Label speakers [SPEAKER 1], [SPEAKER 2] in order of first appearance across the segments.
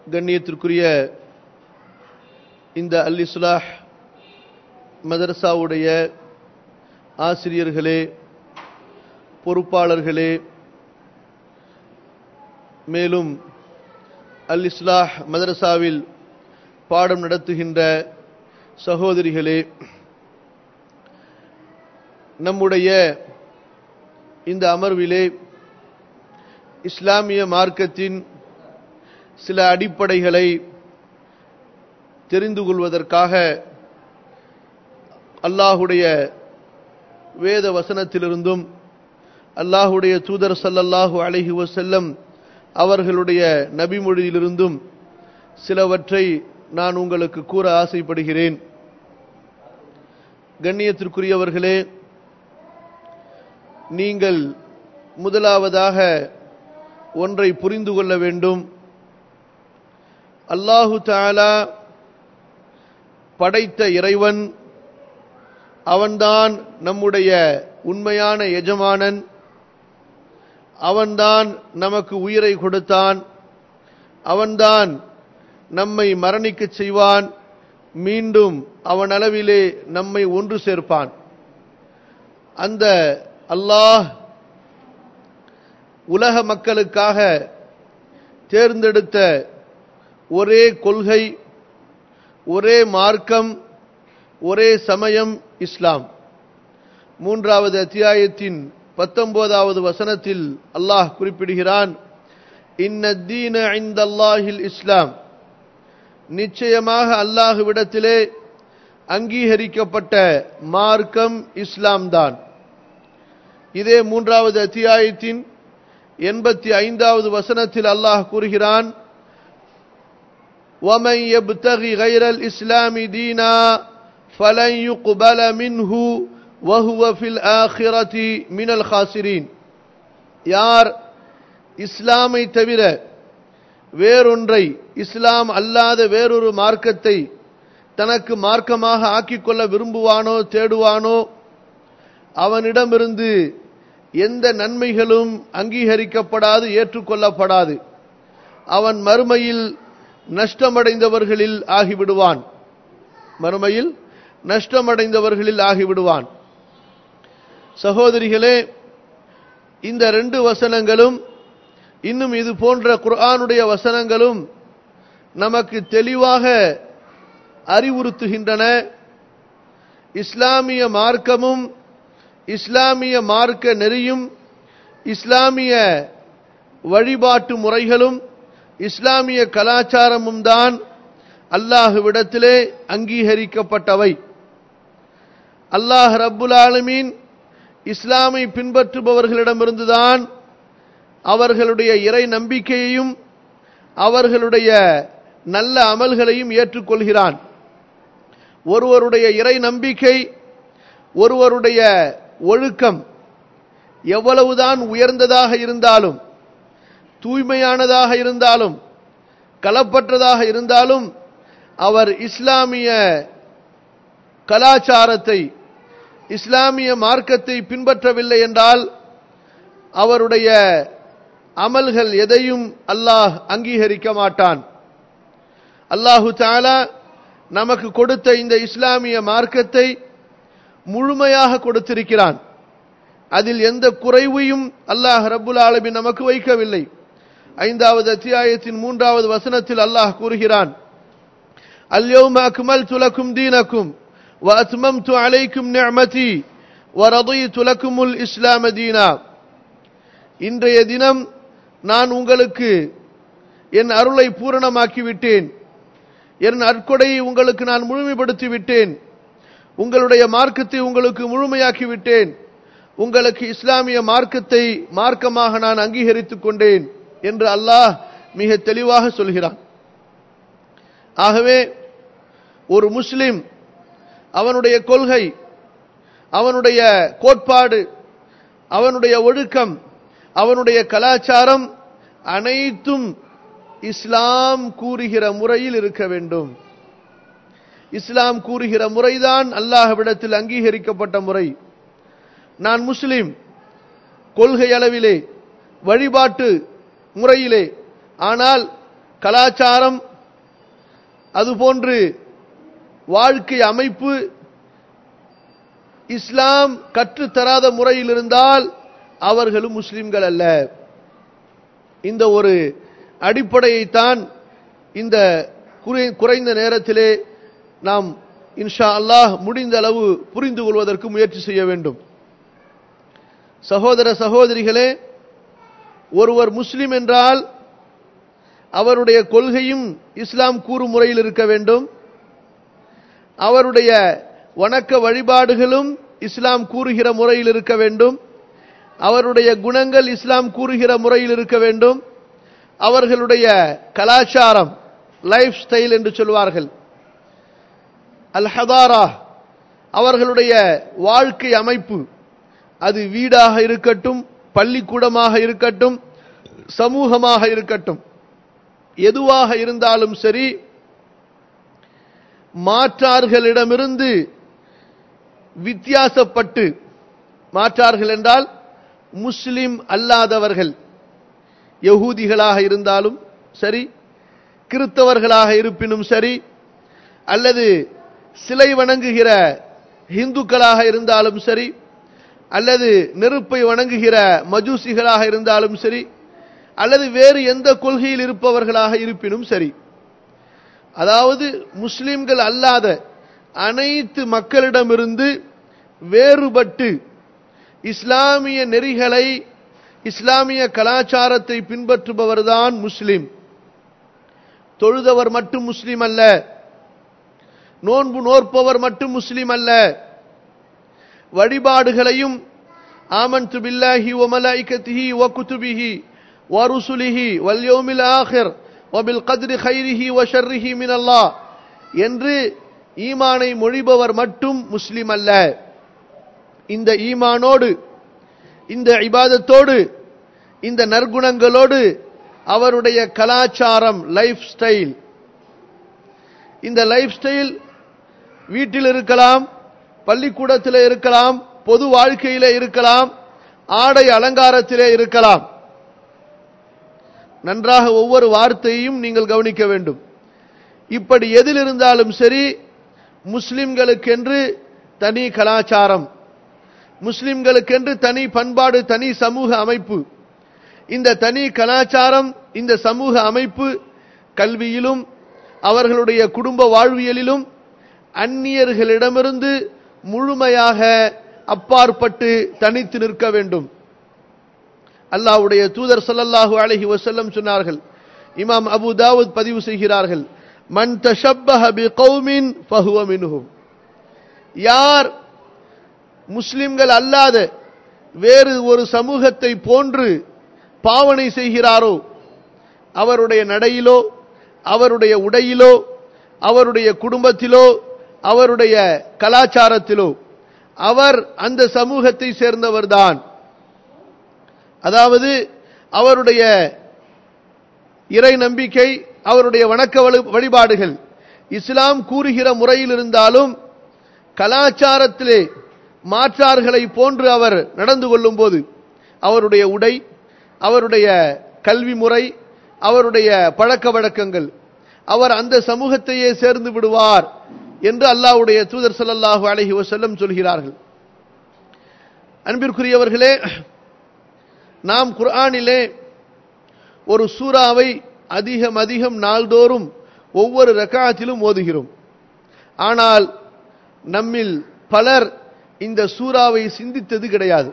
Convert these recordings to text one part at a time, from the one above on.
[SPEAKER 1] கண்ணியத்திற்குரிய இந்த அல் இஸ்லாஹ் மதரசாவுடைய ஆசிரியர்களே பொறுப்பாளர்களே மேலும் அல் இஸ்லாஹ் மதரசாவில் பாடம் நடத்துகின்ற சகோதரிகளே நம்முடைய இந்த அமர்விலே இஸ்லாமிய மார்க்கத்தின் சில அடிப்படைகளை தெரிந்து கொள்வதற்காக அல்லாஹுடைய வேத வசனத்திலிருந்தும் அல்லாஹுடைய தூதர் சல்லல்லாஹு அலைஹி வசல்லம் அவர்களுடைய நபிமொழியிலிருந்தும் சிலவற்றை நான் உங்களுக்கு கூற ஆசைப்படுகிறேன் கண்ணியத்திற்குரியவர்களே நீங்கள் முதலாவதாக ஒன்றை புரிந்து கொள்ள வேண்டும் அல்லாஹு தாலா படைத்த இறைவன் அவன்தான் நம்முடைய உண்மையான எஜமானன் அவன்தான் நமக்கு உயிரை கொடுத்தான் அவன்தான் நம்மை மரணிக்கச் செய்வான் மீண்டும் அவன் அளவிலே நம்மை ஒன்று சேர்ப்பான் அந்த அல்லாஹ் உலக மக்களுக்காக தேர்ந்தெடுத்த ஒரே கொள்கை ஒரே மார்க்கம் ஒரே சமயம் இஸ்லாம் மூன்றாவது அத்தியாயத்தின் பத்தொன்பதாவது வசனத்தில் அல்லாஹ் குறிப்பிடுகிறான் இன்னத்தீன ஐந்தல்லாஹில் இஸ்லாம் நிச்சயமாக அல்லாஹுவிடத்திலே அங்கீகரிக்கப்பட்ட மார்க்கம் இஸ்லாம் தான் இதே மூன்றாவது அத்தியாயத்தின் எண்பத்தி ஐந்தாவது வசனத்தில் அல்லாஹ் கூறுகிறான் ومن يبتغي غير الإسلام دينا فلن يقبل منه وهو في الآخرة من الخاسرين யார் இஸ்லாமை தவிர வேறொன்றை இஸ்லாம் அல்லாத வேறொரு மார்க்கத்தை தனக்கு மார்க்கமாக ஆக்கிக்கொள்ள விரும்புவானோ தேடுவானோ அவனிடமிருந்து எந்த நன்மைகளும் அங்கீகரிக்கப்படாது ஏற்றுக்கொள்ளப்படாது அவன் மறுமையில் நஷ்டமடைந்தவர்களில் ஆகிவிடுவான் மறுமையில் நஷ்டமடைந்தவர்களில் ஆகிவிடுவான் சகோதரிகளே இந்த ரெண்டு வசனங்களும் இன்னும் இது போன்ற குர்ஆனுடைய வசனங்களும் நமக்கு தெளிவாக அறிவுறுத்துகின்றன இஸ்லாமிய மார்க்கமும் இஸ்லாமிய மார்க்க நெறியும் இஸ்லாமிய வழிபாட்டு முறைகளும் இஸ்லாமிய கலாச்சாரமும் தான் அல்லாஹுவிடத்திலே அங்கீகரிக்கப்பட்டவை அல்லாஹ் ரப்புல் ஆலமீன் இஸ்லாமை பின்பற்றுபவர்களிடமிருந்துதான் அவர்களுடைய இறை நம்பிக்கையையும் அவர்களுடைய நல்ல அமல்களையும் ஏற்றுக்கொள்கிறான் ஒருவருடைய இறை நம்பிக்கை ஒருவருடைய ஒழுக்கம் எவ்வளவுதான் உயர்ந்ததாக இருந்தாலும் தூய்மையானதாக இருந்தாலும் களப்பற்றதாக இருந்தாலும் அவர் இஸ்லாமிய கலாச்சாரத்தை இஸ்லாமிய மார்க்கத்தை பின்பற்றவில்லை என்றால் அவருடைய அமல்கள் எதையும் அல்லாஹ் அங்கீகரிக்க மாட்டான் அல்லாஹு தாலா நமக்கு கொடுத்த இந்த இஸ்லாமிய மார்க்கத்தை முழுமையாக கொடுத்திருக்கிறான் அதில் எந்த குறைவையும் அல்லாஹ் ரப்புல் ஆலமின் நமக்கு வைக்கவில்லை ஐந்தாவது அத்தியாயத்தின் மூன்றாவது வசனத்தில் அல்லாஹ் கூறுகிறான் اليوم أكملت لكم دينكم وأتممت عليكم نعمتي ورضيت لكم الإسلام دينا இன்றைய தினம் நான் உங்களுக்கு என் அருளை பூரணமாக்கி விட்டேன் என் அற்கொடையை உங்களுக்கு நான் முழுமைப்படுத்தி விட்டேன் உங்களுடைய மார்க்கத்தை உங்களுக்கு முழுமையாக்கி விட்டேன் உங்களுக்கு இஸ்லாமிய மார்க்கத்தை மார்க்கமாக நான் அங்கீகரித்துக் கொண்டேன் என்று அல்லாஹ் மிக தெளிவாக சொல்கிறான் ஆகவே ஒரு முஸ்லிம் அவனுடைய கொள்கை அவனுடைய கோட்பாடு அவனுடைய ஒழுக்கம் அவனுடைய கலாச்சாரம் அனைத்தும் இஸ்லாம் கூறுகிற முறையில் இருக்க வேண்டும் இஸ்லாம் கூறுகிற முறைதான் அல்லாஹ்விடத்தில் அங்கீகரிக்கப்பட்ட முறை நான் முஸ்லிம் கொள்கை அளவிலே வழிபாட்டு முறையிலே ஆனால் கலாச்சாரம் அதுபோன்று வாழ்க்கை அமைப்பு இஸ்லாம் கற்றுத்தராத முறையில் இருந்தால் அவர்களும் முஸ்லிம்கள் அல்ல இந்த ஒரு அடிப்படையைத்தான் இந்த குறை- குறைந்த நேரத்திலே நாம் இன்ஷா அல்லாஹ் முடிந்த அளவு புரிந்து கொள்வதற்கு முயற்சி செய்ய வேண்டும் சகோதர சகோதரிகளே ஒருவர் முஸ்லிம் என்றால் அவருடைய கொள்கையும் இஸ்லாம் கூறும் முறையில் இருக்க வேண்டும் அவருடைய வணக்க வழிபாடுகளும் இஸ்லாம் கூறுகிற முறையில் இருக்க வேண்டும் அவருடைய குணங்கள் இஸ்லாம் கூறுகிற முறையில் இருக்க வேண்டும் அவர்களுடைய கலாச்சாரம் லைஃப் ஸ்டைல் என்று சொல்வார்கள் அல் ஹதாரா அவர்களுடைய வாழ்க்கை அமைப்பு அது வீடாக இருக்கட்டும் பள்ளிக்கூடமாக இருக்கட்டும் சமூகமாக இருக்கட்டும் எதுவாக இருந்தாலும் சரி மாற்றார்களிடமிருந்து வித்தியாசப்பட்டு மாற்றார்கள் என்றால் முஸ்லிம் அல்லாதவர்கள் யகூதிகளாக இருந்தாலும் சரி கிறித்தவர்களாக இருப்பினும் சரி அல்லது சிலை வணங்குகிற இந்துக்களாக இருந்தாலும் சரி அல்லது நெருப்பை வணங்குகிற மஜூசிகளாக இருந்தாலும் சரி அல்லது வேறு எந்த கொள்கையில் இருப்பவர்களாக இருப்பினும் சரி அதாவது முஸ்லிம்கள் அல்லாத அனைத்து மக்களிடமிருந்து வேறுபட்டு இஸ்லாமிய நெறிகளை இஸ்லாமிய கலாச்சாரத்தை பின்பற்றுபவர்தான் முஸ்லிம் தொழுதவர் மட்டும் முஸ்லிம் அல்ல நோன்பு நோற்பவர் மட்டும் முஸ்லிம் அல்ல வழிபாடுகளையும் ஆமன்து பில்லாஹி வ மலாயிகத்திஹி வ குதுபிஹி வ ருசுலிஹி வல் யௌமில் ஆஹிர் வ பில் கத்ரி கைரிஹி வ ஷர்ரிஹி மின் அல்லாஹ் என்று ஈமானை மொழிபவர் மட்டும் முஸ்லிம் அல்ல இந்த ஈமானோடு இந்த இபாதத்தோடு இந்த நற்குணங்களோடு அவருடைய கலாச்சாரம் லைஃப் ஸ்டைல் இந்த லைஃப் ஸ்டைல் வீட்டில் இருக்கலாம் பள்ளிக்கூடத்தில் இருக்கலாம் பொது வாழ்க்கையிலே இருக்கலாம் ஆடை அலங்காரத்திலே இருக்கலாம் நன்றாக ஒவ்வொரு வார்த்தையும் நீங்கள் கவனிக்க வேண்டும் இப்படி எதில் இருந்தாலும் சரி முஸ்லிம்களுக்கென்று தனி கலாச்சாரம் முஸ்லிம்களுக்கென்று தனி பண்பாடு தனி சமூக அமைப்பு இந்த தனி கலாச்சாரம் இந்த சமூக அமைப்பு கல்வியிலும் அவர்களுடைய குடும்ப வாழ்வியலிலும் அந்நியர்களிடமிருந்து முழுமையாக அப்பாற்பட்டு தனித்து நிற்க வேண்டும் அல்லாஹ்வுடைய தூதர் ஸல்லல்லாஹு அலைஹி வஸல்லம் சொன்னார்கள் இமாம் அபு தாவூத் பதிவு செய்கிறார்கள் மன் தஷப்பஹ பிகௌமின் ஃபஹுவ மின்ஹும் யார் முஸ்லிம்கள் அல்லாத வேறு ஒரு சமூகத்தை போன்று பாவனை செய்கிறாரோ அவருடைய நடையிலோ அவருடைய உடையிலோ அவருடைய குடும்பத்திலோ அவருடைய கலாச்சாரத்திலோ அவர் அந்த சமூகத்தை சேர்ந்தவர்தான் அதாவது அவருடைய இறை நம்பிக்கை அவருடைய வணக்க வழி- வழிபாடுகள் இஸ்லாம் கூறுகிற முறையில் இருந்தாலும் கலாச்சாரத்திலே மாற்றார்களை போன்று அவர் நடந்து கொள்ளும் போது அவருடைய உடை அவருடைய கல்வி முறை அவருடைய பழக்க வழக்கங்கள் அவர் அந்த சமூகத்தையே சேர்ந்து விடுவார் என்று அல்லாஹ்வுடைய தூதர் ஸல்லல்லாஹு அலைஹி வஸல்லம் சொல்கிறார்கள் அன்பிற்குரியவர்களே நாம் குர்ஆனிலே ஒரு சூறாவை அதிகம் அதிகம் நாள்தோறும் ஒவ்வொரு ரக்காத்திலும் ஓதுகிறோம் ஆனால் நம்மில் பலர் இந்த சூறாவை சிந்தித்தது கிடையாது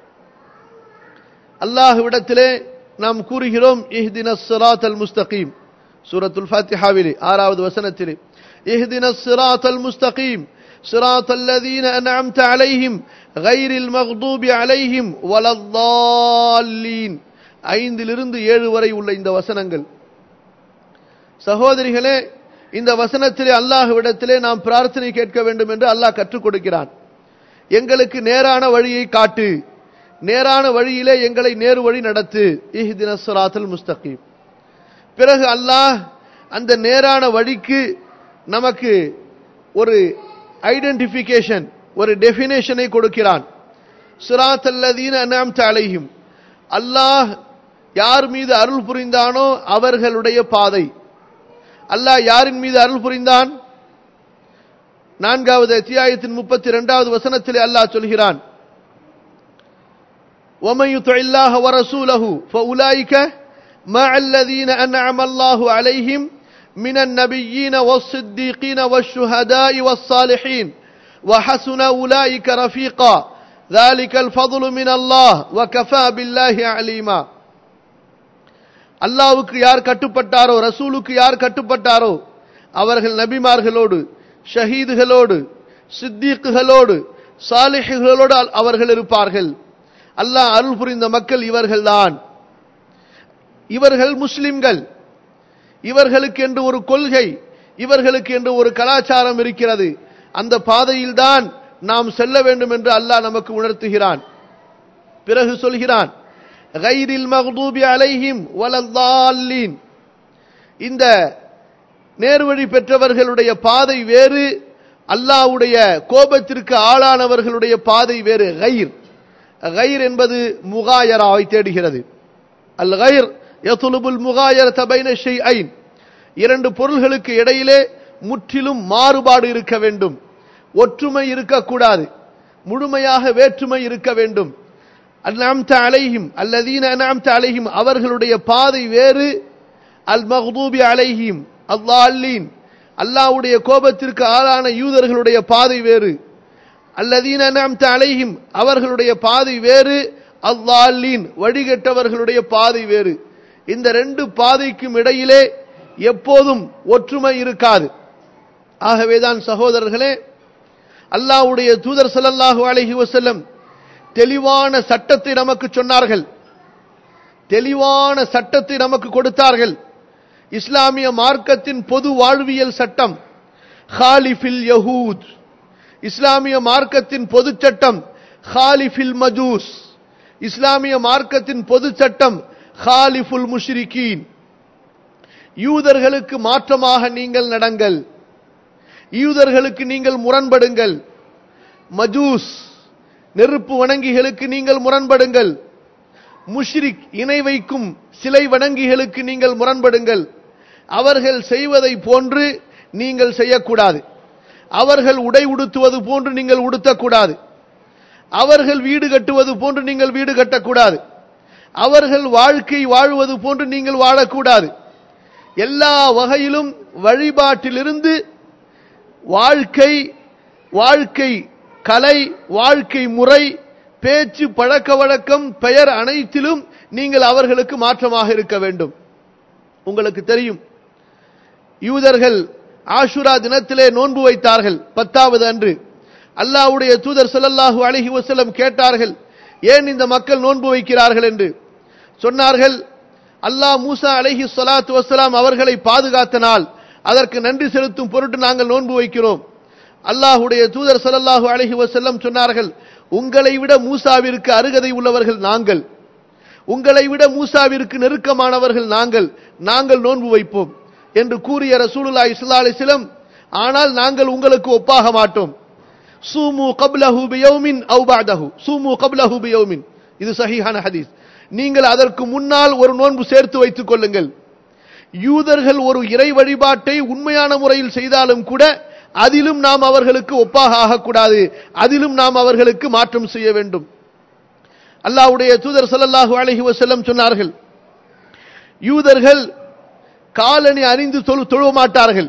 [SPEAKER 1] அல்லாஹ்விடத்திலே நாம் கூறுகிறோம் இஹ்தின சிராத்தல் முஸ்தகீம் சூரத்துல் ஃபாத்திஹாவிலே ஆறாவது வசனத்திலே இஹ்தின சிராத்தல் முஸ்தகீம் صراط الذين أنعمت عليهم غير المغضوب عليهم ولا الضالين ஐந்திலிருந்து ஏழு வரை உள்ள இந்த வசனங்கள் சகோதரிகளே இந்த வசனத்திலே அல்லாஹ்விடத்திலே நாம் பிரார்த்தனை கேட்க வேண்டும் என்று அல்லாஹ் கற்றுக் கொடுக்கிறான் எங்களுக்கு நேரான வழியை காட்டு நேரான வழியிலே எங்களை நேரு வழி நடத்து இஹ்தின சிராத்தல் முஸ்தகீம் பிறகு அல்லாஹ் அந்த நேரான வழிக்கு நமக்கு ஒரு ஐடென்டிஃபிகேஷன் ஒரு டெஃபினேஷனை கொடுக்கிறான் சிராத் அல்லதீன அனாம்த அலைஹிம் அல்லாஹ் யார் மீது அருள் புரிந்தானோ அவர்களுடைய பாதை அல்லாஹ் யாரின் மீது அருள் புரிந்தான் நான்காவது அத்தியாயத்தின் முப்பத்தி இரண்டாவது வசனத்திலே அல்லாஹ் சொல்கிறான் ومن يطع الله ورسوله فأولئك مع الذين أنعم الله عليهم من النبيين والصديقين والشهداء والصالحين وحسن أولئك رفيقا ذلك الفضل من الله وكفى بالله عليما அல்லாவுக்கு யார் கட்டுப்பட்டாரோ ரசூலுக்கு யார் கட்டுப்பட்டாரோ அவர்கள் நபிமார்களோடு ஷஹீதுகளோடு சித்தீக்குகளோடு சாலிஹுகளோடு அவர்கள் இருப்பார்கள் அல்லாஹ் அருள் புரிந்த மக்கள் இவர்கள்தான் இவர்கள் முஸ்லிம்கள் இவர்களுக்கு என்று ஒரு கொள்கை இவர்களுக்கு என்று ஒரு கலாச்சாரம் இருக்கிறது அந்த பாதையில்தான் நாம் செல்ல வேண்டும் என்று அல்லாஹ் நமக்கு உணர்த்துகிறான் பிறகு சொல்கிறான் கைரில் மஹ்தூபி அலைஹிம் வலல்லாலீன் இந்த நேர்வழி பெற்றவர்களுடைய பாதை வேறு அல்லாஹ்வுடைய கோபத்திற்கு ஆளானவர்களுடைய பாதை வேறு கைர் கைர் என்பது முகாயராவை தேடுகிறது அல் கைர் யதுலுபுல் முகாயர் தபைன ஷைஐன் இரண்டு பொருள்களுக்கு இடையிலே முற்றிலும் மாறுபாடு இருக்க வேண்டும் ஒற்றுமை இருக்கக்கூடாது முழுமையாக வேற்றுமை இருக்க வேண்டும் அந்நாம்த அலைஹிம் அல்லதீன அநாம்த அலைஹிம் அவர்களுடைய பாதை வேறு அல் மஹ்தூபி அலைஹிம் அல்லால்லீன் அல்லாஹ்வுடைய கோபத்திற்கு ஆளான யூதர்களுடைய பாதை வேறு அல்லதீன அநாம்த அலைஹிம் அவர்களுடைய பாதை வேறு அல்லால்லீன் வழிகட்டவர்களுடைய பாதை வேறு இந்த ரெண்டு பாதைக்கும் இடையிலே எப்போதும் ஒற்றுமை இருக்காது ஆகவேதான் சகோதரர்களே அல்லாஹ்வுடைய தூதர் ஸல்லல்லாஹு அலைஹி வஸல்லம் தெளிவான சட்டத்தை நமக்கு சொன்னார்கள் தெளிவான சட்டத்தை நமக்கு கொடுத்தார்கள் இஸ்லாமிய மார்க்கத்தின் பொது வாழ்வியல் சட்டம் ஹாலிஃபில் யஹூத் இஸ்லாமிய மார்க்கத்தின் பொது சட்டம் ஹாலிஃபில் மஜூஸ் இஸ்லாமிய மார்க்கத்தின் பொது சட்டம் ஹாலிஃபுல் முஷ்ரிகீன் யூதர்களுக்கு மாற்றமாக நீங்கள் நடங்கள் யூதர்களுக்கு நீங்கள் முரண்படுங்கள் மஜூஸ் நெருப்பு வணங்கிகளுக்கு நீங்கள் முரண்படுங்கள் முஷ்ரிக் இணை வைக்கும் சிலை வணங்கிகளுக்கு நீங்கள் முரண்படுங்கள் அவர்கள் செய்வதை போன்று நீங்கள் செய்யக்கூடாது அவர்கள் உடை உடுத்துவது போன்று நீங்கள் உடுத்தக்கூடாது அவர்கள் வீடு கட்டுவது போன்று நீங்கள் வீடு கட்டக்கூடாது அவர்கள் வாழ்க்கை வாழ்வது போன்று நீங்கள் வாழக்கூடாது எல்லா வகையிலும் வழிபாட்டிலிருந்து வாழ்க்கை வாழ்க்கை கலை வாழ்க்கை முறை பேச்சு பழக்க வழக்கம் பெயர் அனைத்திலும் நீங்கள் அவர்களுக்கு மாற்றமாக இருக்க வேண்டும் உங்களுக்கு தெரியும் யூதர்கள் ஆஷுரா தினத்திலே நோன்பு வைத்தார்கள் பத்தாவது அன்று அல்லாஹ்வுடைய தூதர் ஸல்லல்லாஹு அலைஹி வஸல்லம் கேட்டார்கள் ஏன் இந்த மக்கள் நோன்பு வைக்கிறார்கள் என்று சொன்னார்கள் அல்லாஹ் மூசா அலைஹி ஸலாத்து வஸ்ஸலாம் அவர்களை பாதுகாத்த நாள் அதற்கு நன்றி செலுத்தும் பொருட்டு நாங்கள் நோன்பு வைக்கிறோம் அல்லாஹ்வுடைய தூதர் ஸல்லல்லாஹு அலைஹி வஸல்லம் சொன்னார்கள் உங்களை விட மூசாவிற்கு அருகதை உள்ளவர்கள் நாங்கள் உங்களை விட மூசாவிற்கு நெருக்கமானவர்கள் நாங்கள் நாங்கள் நோன்பு வைப்போம் என்று கூறிய ரசூலுல்லாஹி ஸல்லல்லாஹு அலைஹி வஸல்லம் ஆனால் நாங்கள் உங்களுக்கு ஒப்பாக மாட்டோம் சூமு கப்லஹு பியௌமின் அவு பஅதஹு சூமு கப்லஹு பியௌமின் இது சஹீஹான ஹதீஸ் நீங்கள் அதற்கு முன்னால் ஒரு நோன்பு சேர்த்து வைத்துக் கொள்ளுங்கள் யூதர்கள் ஒரு இறை வழிபாட்டை உண்மையான முறையில் செய்தாலும் கூட அதிலும் நாம் அவர்களுக்கு ஒப்பாக ஆகக்கூடாது அதிலும் நாம் அவர்களுக்கு மாற்றம் செய்ய வேண்டும் அல்லாஹ்வுடைய தூதர் ஸல்லல்லாஹு அலைஹி வஸல்லம் சொன்னார்கள் யூதர்கள் காலணி அணிந்து தொழு தொழ மாட்டார்கள்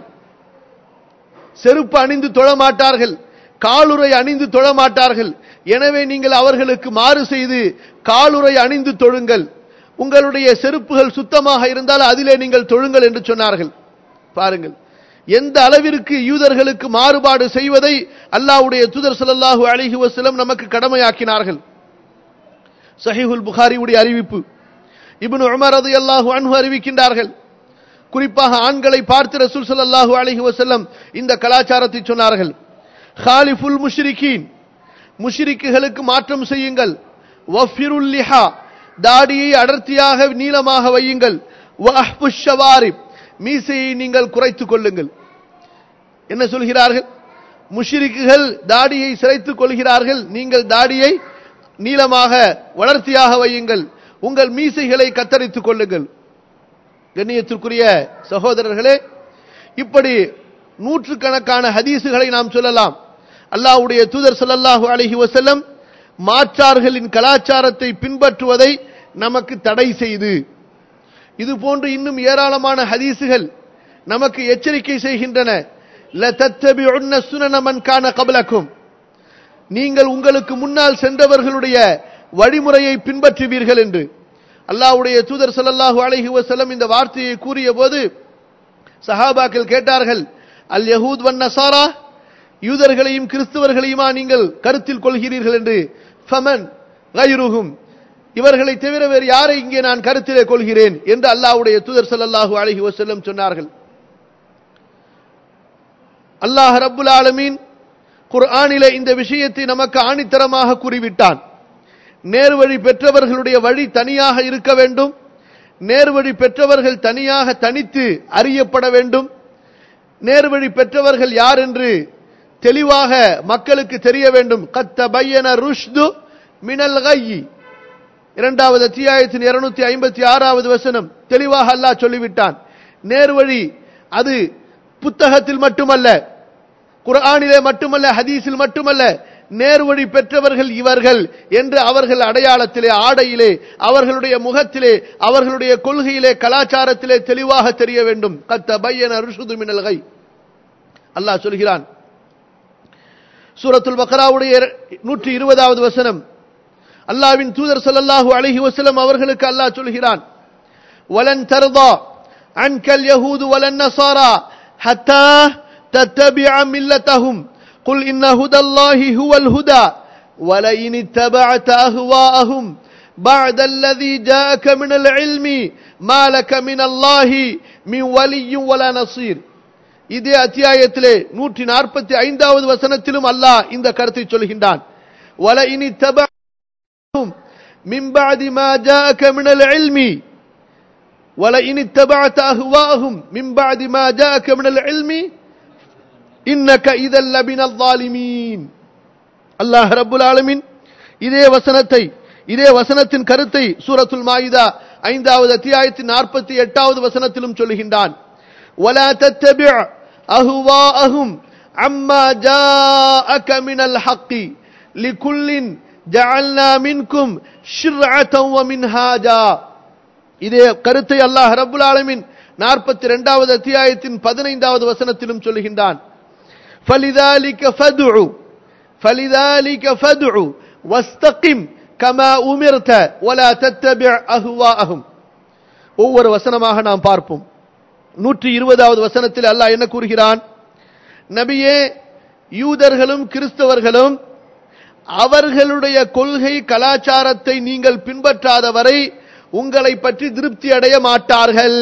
[SPEAKER 1] செருப்பு அணிந்து தொழ மாட்டார்கள் காலுறை அணிந்து தொழ மாட்டார்கள் எனவே நீங்கள் அவர்களுக்கு மாறு செய்து காலுறை அணிந்து தொழுங்கள் உங்களுடைய செருப்புகள் சுத்தமாக இருந்தால் அதிலே நீங்கள் தொழுங்கள் என்று சொன்னார்கள் பாருங்கள் எந்த அளவிற்கு யூதர்களுக்கு மாறுபாடு செய்வதை அல்லாஹ்வுடைய தூதர் ஸல்லல்லாஹு அலைஹி வஸல்லம் நமக்கு கடமையாக்கினார்கள் சஹீஹுல் புகாரியுடைய அறிவிப்பு இப்னு உமர் ரலியல்லாஹு அன்ஹு அறிவிக்கின்றார்கள் குறிப்பாக ஆண்களை பார்த்து ரசூல் ஸல்லல்லாஹு அலைஹி வஸல்லம் இந்த கலாச்சாரத்தை சொன்னார்கள் ஹாலிஃபுல் முஷ்ரிகீன் முஷ்ரிக்குகளுக்கு மாற்றம் செய்யுங்கள் வஃபிருல் லிஹா தாடியை அடர்த்தியாக நீளமாக வையுங்கள் வஹ்புஷ் ஷவாரிப் மீசையை நீங்கள் குறைத்துக் கொள்ளுங்கள் என்ன சொல்கிறார்கள் முஷ்ரிக்குகள் தாடியை சிரைத்துக் கொள்கிறார்கள் நீங்கள் தாடியை நீளமாக வளர்த்தியாக வையுங்கள் உங்கள் மீசைகளை கத்தரித்துக் கொள்ளுங்கள் கண்ணியத்திற்குரிய சகோதரர்களே இப்படி நூற்றுக்கணக்கான ஹதீசுகளை நாம் சொல்லலாம் அல்லாஹ்வுடைய தூதர் ஸல்லல்லாஹு அலைஹி வஸல்லம் மாற்றார்களின் கலாச்சாரத்தை பின்பற்றுவதை நமக்கு தடை செய்து இது போன்று இன்னும் ஏராளமான ஹதீசுகள் நமக்கு எச்சரிக்கை செய்கின்றன லதத்தபிஉன்ன சுனன மன் கான கப்லக்கும் நீங்கள் உங்களுக்கு முன்னால் சென்றவர்களுடைய வழிமுறையை பின்பற்றுவீர்கள் என்று அல்லாஹ்வுடைய தூதர் ஸல்லல்லாஹு அலைஹி வஸல்லம் இந்த வார்த்தையை கூறிய போது சஹாபாக்கள் கேட்டார்கள் அல் யஹூத் வன் நசாரா யூதர்களையும் கிறிஸ்தவர்களையுமா நீங்கள் கருத்தில் கொள்கிறீர்கள் என்று ஃபமன் கைருகும் இவர்களை தவிர வேறு யாரை இங்கே நான் கருத்திலே கொள்கிறேன் என்று அல்லாஹ்வுடைய தூதர் ஸல்லல்லாஹு அலைஹி வஸல்லம் சொன்னார்கள் அல்லாஹ் ரப்புல் ஆலமீன் குர்ஆனிலே இந்த விஷயத்தை நமக்கு ஆணித்தரமாக கூறிவிட்டான் நேர்வழி பெற்றவர்களுடைய வழி தனியாக இருக்க வேண்டும் நேர்வழி பெற்றவர்கள் தனியாக தனித்து அறியப்பட வேண்டும் நேர்வழி பெற்றவர்கள் யார் என்று தெளிவாக மக்களுக்கு தெரிய வேண்டும் கத்த பையன ருஷ்து மினல் கையி இரண்டாவது அத்தியாயத்தின் இருநூத்தி ஐம்பத்தி ஆறாவது வசனம் தெளிவாக அல்லாஹ் சொல்லிவிட்டான் நேர்வழி அது புத்தகத்தில் மட்டுமல்ல குர்ஆனிலே மட்டுமல்ல ஹதீஸில் மட்டுமல்ல நேர்வழி பெற்றவர்கள் இவர்கள் என்று அவர்கள் அடையாளத்திலே ஆடையிலே அவர்களுடைய முகத்திலே அவர்களுடைய கொள்கையிலே கலாச்சாரத்திலே தெளிவாக தெரிய வேண்டும் கத்த பையன ருஷுது மினல் கை அல்லாஹ் சொல்கிறான் சூரத்துல் பக்ராவுடைய நூற்றி இருபதாவது வசனம் அல்லாவின் தூதர் ஸல்லல்லாஹு அலைஹி வஸல்லம் அவர்களுக்கு அல்லாஹ் சொல்கிறான் வலன் தர்தா அன்கல் யஹூது வலன் நசாரா ஹத்தா تتبع ملتهم قل إن هدى الله هو الهدى ولئن اتبعت أهواءهم بعد الذي جاءك من العلم ما لك من الله من ولي ولا نصير இதே அத்தியாயத்திலே நூற்றி நாற்பத்தி ஐந்தாவது வசனத்திலும் அல்லாஹ் இந்த கருத்தை சொல்கின்றான் وَلَئِنِ اتَّبَعْتُمْ مِنْ بَعْدِ مَا جَاءَكَ مِنَ الْعِلْمِ وَلَئِنِ اتَّبَعْتَ أَهْوَاءَهُمْ مِنْ بَعْدِ مَا جَاءَكَ مِنَ الْعِلْمِ இன்னக இதல் லபினல் ظالمين அல்லாஹ் ரப்புல் ஆலமீன் இதே வசனத்தை இதே வசனத்தின் கருத்தை சூரத்துல் மாயிதா ஐந்தாவது அத்தியாயத்தின் நாற்பத்தி எட்டாவது வசனத்திலும் சொல்லுகின்றான் ولا تتبع اهواءهم عما جاءك من الحق لكل جعلنا منكم شرعة ومنهاجا இதே கருத்தை அல்லாஹ் ரப்புல் ஆலமீன் நாற்பத்தி இரண்டாவது அத்தியாயத்தின் பதினைந்தாவது வசனத்திலும் சொல்லுகின்றான் فلذلك فادعوا فلذلك فادعوا واستقم كما أمرت ولا تتبع أهواءهم ஒவ்வொரு வசனமாக நாம் பார்ப்போம் நூற்றி இருபதாவது வசனத்தில் அல்லாஹ் என்ன கூறுகிறான் நபியே யூதர்களும் கிறிஸ்தவர்களும் அவர்களுடைய கொள்கை கலாச்சாரத்தை நீங்கள் பின்பற்றாத வரை உங்களை பற்றி திருப்தி அடைய மாட்டார்கள்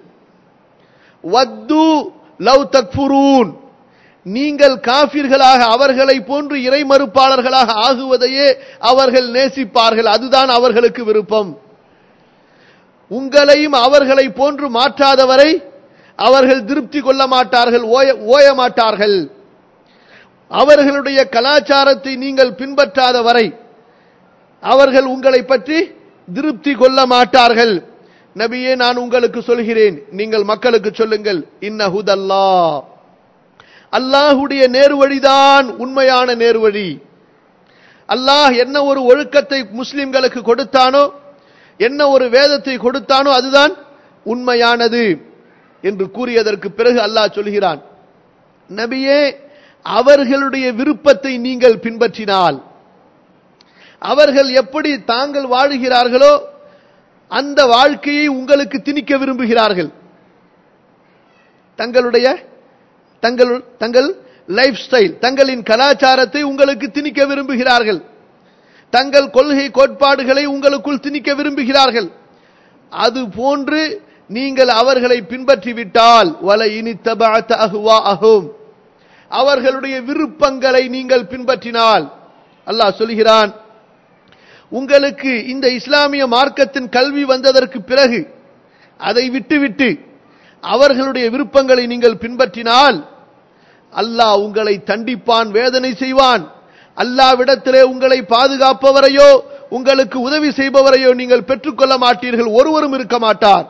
[SPEAKER 1] வத்து லவ் தக்ஃபுரூன் நீங்கள் காபிர்களாக அவர்களை போன்று இறை மறுப்பாளர்களாக ஆகுவதையே அவர்கள் நேசிப்பார்கள் அதுதான் அவர்களுக்கு விருப்பம் உங்களையும் அவர்களை போன்று மாற்றாதவரை அவர்கள் திருப்தி கொள்ள மாட்டார்கள் ஓய ஓய மாட்டார்கள் அவர்களுடைய கலாச்சாரத்தை நீங்கள் பின்பற்றாத வரை அவர்கள் உங்களை பற்றி திருப்தி கொள்ள மாட்டார்கள் நபியே நான் உங்களுக்கு சொல்கிறேன் நீங்கள் மக்களுக்கு சொல்லுங்கள் இன்ன ஹுதல்லா அல்லாஹுடைய நேர்வழிதான் உண்மையான நேர்வழி அல்லாஹ் என்ன ஒரு ஒழுக்கத்தை முஸ்லிம்களுக்கு கொடுத்தானோ என்ன ஒரு வேதத்தை கொடுத்தானோ அதுதான் உண்மையானது என்று கூறியதற்கு பிறகு அல்லாஹ் சொல்கிறான் நபியே அவர்களுடைய விருப்பத்தை நீங்கள் பின்பற்றினால் அவர்கள் எப்படி தாங்கள் வாழுகிறார்களோ அந்த வாழ்க்கையை உங்களுக்கு திணிக்க விரும்புகிறார்கள் தங்களுடைய தங்கள் தங்கள் லைஃப் ஸ்டைல் தங்களின் கலாச்சாரத்தை உங்களுக்கு திணிக்க விரும்புகிறார்கள் தங்கள் கொள்கை கோட்பாடுகளை உங்களுக்குள் திணிக்க விரும்புகிறார்கள் அது போன்று நீங்கள் அவர்களை பின்பற்றிவிட்டால் வல இனி அஹும் அவர்களுடைய விருப்பங்களை நீங்கள் பின்பற்றினால் அல்லாஹ் சொல்கிறான் உங்களுக்கு இந்த இஸ்லாமிய மார்க்கத்தின் கல்வி வந்ததற்கு பிறகு அதை விட்டுவிட்டு அவர்களுடைய விருப்பங்களை நீங்கள் பின்பற்றினால் அல்லாஹ் உங்களை தண்டிப்பான் வேதனை செய்வான் அல்லாவிடத்திலே உங்களை பாதுகாப்பவரையோ உங்களுக்கு உதவி செய்பவரையோ நீங்கள் பெற்றுக்கொள்ள மாட்டீர்கள் ஒருவரும் இருக்க மாட்டார்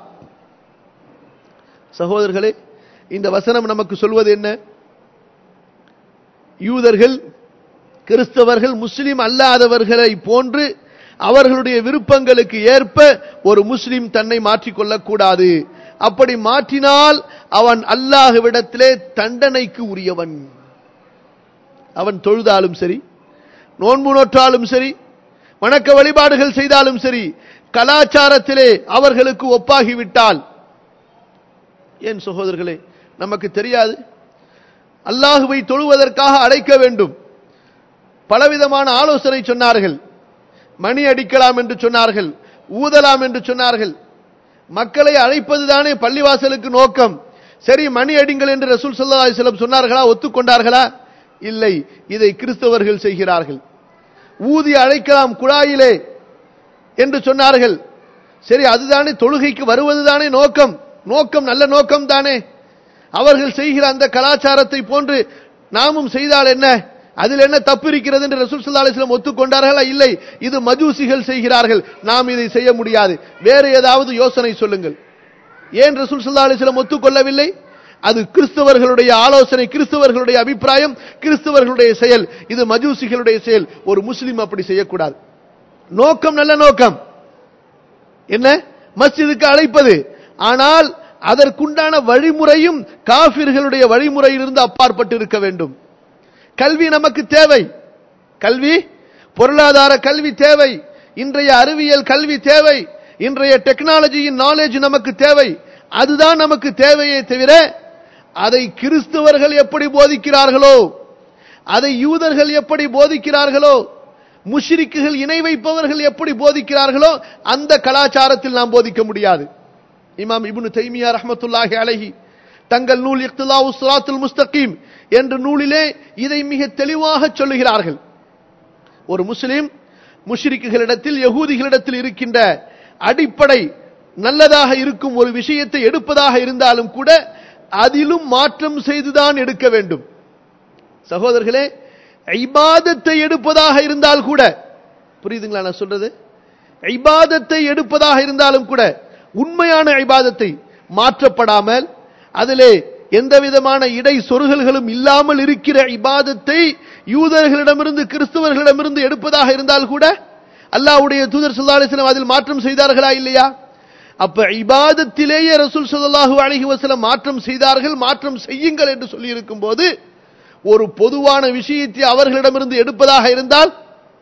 [SPEAKER 1] சகோதரர்களே இந்த வசனம் நமக்கு சொல்வது என்ன யூதர்கள் கிறிஸ்தவர்கள் முஸ்லிம் அல்லாதவர்களை போன்று அவர்களுடைய விருப்பங்களுக்கு ஏற்ப ஒரு முஸ்லிம் தன்னை மாற்றிக்கொள்ளக் கூடாது அப்படி மாற்றினால் அவன் அல்லாஹ்விடத்திலே தண்டனைக்கு உரியவன் அவன் தொழுதாலும் சரி நோன்பு நோற்றாலும் சரி வணக்க வழிபாடுகள் செய்தாலும் சரி கலாச்சாரத்திலே அவர்களுக்கு ஒப்பாகிவிட்டால் ஏன் சகோதரர்களே நமக்கு தெரியாது அல்லாஹுவை தொழுவதற்காக அழைக்க வேண்டும் பலவிதமான ஆலோசனை சொன்னார்கள் மணி அடிக்கலாம் என்று சொன்னார்கள் ஊதலாம் என்று சொன்னார்கள் மக்களை அழைப்பதுதானே பள்ளிவாசலுக்கு நோக்கம் சரி மணி அடிங்கள் என்று ரசூல் சல்லா அலிஸ்லம் சொன்னார்களா ஒத்துக்கொண்டார்களா இல்லை இதை கிறிஸ்தவர்கள் செய்கிறார்கள் ஊதி அழைக்கலாம் குழாயிலே என்று சொன்னார்கள் சரி அதுதானே தொழுகைக்கு வருவதுதானே நோக்கம் நோக்கம் நல்ல நோக்கம் தானே அவர்கள் செய்கிற அந்த கலாச்சாரத்தை போன்று நாமும் செய்தால் என்ன அதில் என்ன தப்பு இருக்கிறது என்று ரசூல் சல்லா அலிஸ்லாம் ஒத்துக்கொண்டார்களா இல்லை இது மஜூசிகள் செய்கிறார்கள் நாம் இதை செய்ய முடியாது வேறு ஏதாவது யோசனை சொல்லுங்கள் ஏன் ரசூல் சல்லா அலிஸ்லாம் ஒத்துக்கொள்ளவில்லை அது கிறிஸ்தவர்களுடைய ஆலோசனை கிறிஸ்தவர்களுடைய அபிப்பிராயம் கிறிஸ்தவர்களுடைய செயல் இது மஜூசிகளுடைய செயல் ஒரு முஸ்லிம் அப்படி செய்யக்கூடாது நோக்கம் நல்ல நோக்கம் என்ன மஸ்ஜிதுக்கு அழைப்பது ஆனால் அதற்குண்டான வழிமுறையும் காபிர்களுடைய வழிமுறையிலிருந்து அப்பாற்பட்டு இருக்க வேண்டும் கல்வி நமக்கு தேவை கல்வி பொருளாதார கல்வி தேவை இன்றைய அறிவியல் கல்வி தேவை இன்றைய டெக்னாலஜியின் நாலேஜ் நமக்கு தேவை அதுதான் நமக்கு தேவையே தவிர அதை கிறிஸ்தவர்கள் எப்படி போதிக்கிறார்களோ அதை யூதர்கள் எப்படி போதிக்கிறார்களோ முஷ்ரிக்குகள் இணை வைப்பவர்கள் எப்படி போதிக்கிறார்களோ அந்த கலாச்சாரத்தில் நாம் போதிக்க முடியாது இமாம் இப்னு தைமியா ரஹ்மத்துல்லாஹி அலைஹி தங்கள் நூல் இக்திலா உஸ்ராத்துல் முஸ்தகீம் என்ற நூலிலே இதை மிக தெளிவாக சொல்லுகிறார்கள் ஒரு முஸ்லிம் முஷ்ரிக்குகளிடத்தில் யகூதிகளிடத்தில் இருக்கின்ற அடிப்படை நல்லதாக இருக்கும் ஒரு விஷயத்தை எடுப்பதாக இருந்தாலும் கூட அதிலும் மாற்றம் செய்துதான் எடுக்க வேண்டும் சகோதரர்களே ஐபாதத்தை எடுப்பதாக இருந்தால் கூட புரியுதுங்களா நான் சொல்றது ஐபாதத்தை எடுப்பதாக இருந்தாலும் கூட உண்மையான ஐபாதத்தை மாற்றப்படாமல் அதிலே எந்த விதமான இடை சொருகல்களும் இல்லாமல் இருக்கிற இபாதத்தை யூதர்களிடமிருந்து கிறிஸ்தவர்களிடமிருந்து எடுப்பதாக இருந்தால் கூட அல்லாஹ்வுடைய தூதர் ஸல்லல்லாஹு அலைஹி வஸல்லம் அதில் மாற்றம் செய்தார்களா இல்லையா அப்ப இபாதத்திலேயே ரசூல் ஸல்லல்லாஹு அலைஹி வஸல்லம் மாற்றம் செய்தார்கள் மாற்றம் செய்யுங்கள் என்று சொல்லி இருக்கும்போது ஒரு பொதுவான விஷயத்தை அவர்களிடமிருந்து எடுப்பதாக இருந்தால்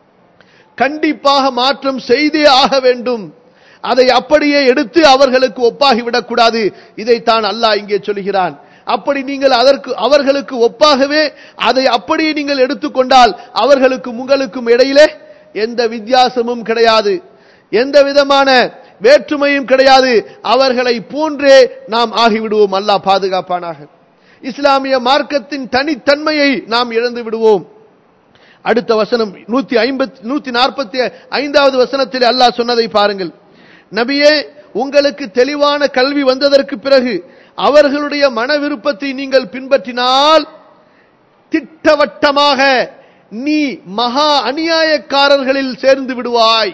[SPEAKER 1] கண்டிப்பாக மாற்றம் செய்தே ஆக வேண்டும் அதை அப்படியே எடுத்து அவர்களுக்கு ஒப்பாகி விடக்கூடாது இதைத்தான் அல்லாஹ் இங்கே சொல்கிறான் அப்படி நீங்கள் அதற்கு அவர்களுக்கு ஒப்பாகவே அதை அப்படியே நீங்கள் எடுத்துக்கொண்டால் அவர்களுக்கும் உங்களுக்கும் இடையிலே எந்த வித்தியாசமும் கிடையாது எந்த விதமான வேற்றுமையும் கிடையாது அவர்களை போன்றே நாம் ஆகிவிடுவோம் அல்லாஹ் பாதுகாப்பானாக இஸ்லாமிய மார்க்கத்தின் தனித்தன்மையை நாம் இழந்து விடுவோம் அடுத்த வசனம் நூத்தி ஐம்பத்தி நூத்தி நாற்பத்தி ஐந்தாவது வசனத்தில் அல்லாஹ் சொன்னதை பாருங்கள் நபியே உங்களுக்கு தெளிவான கல்வி வந்ததற்கு பிறகு அவர்களுடைய மன விருப்பத்தை நீங்கள் பின்பற்றினால் திட்டவட்டமாக நீ மகா அநியாயக்காரர்களில் சேர்ந்து விடுவாய்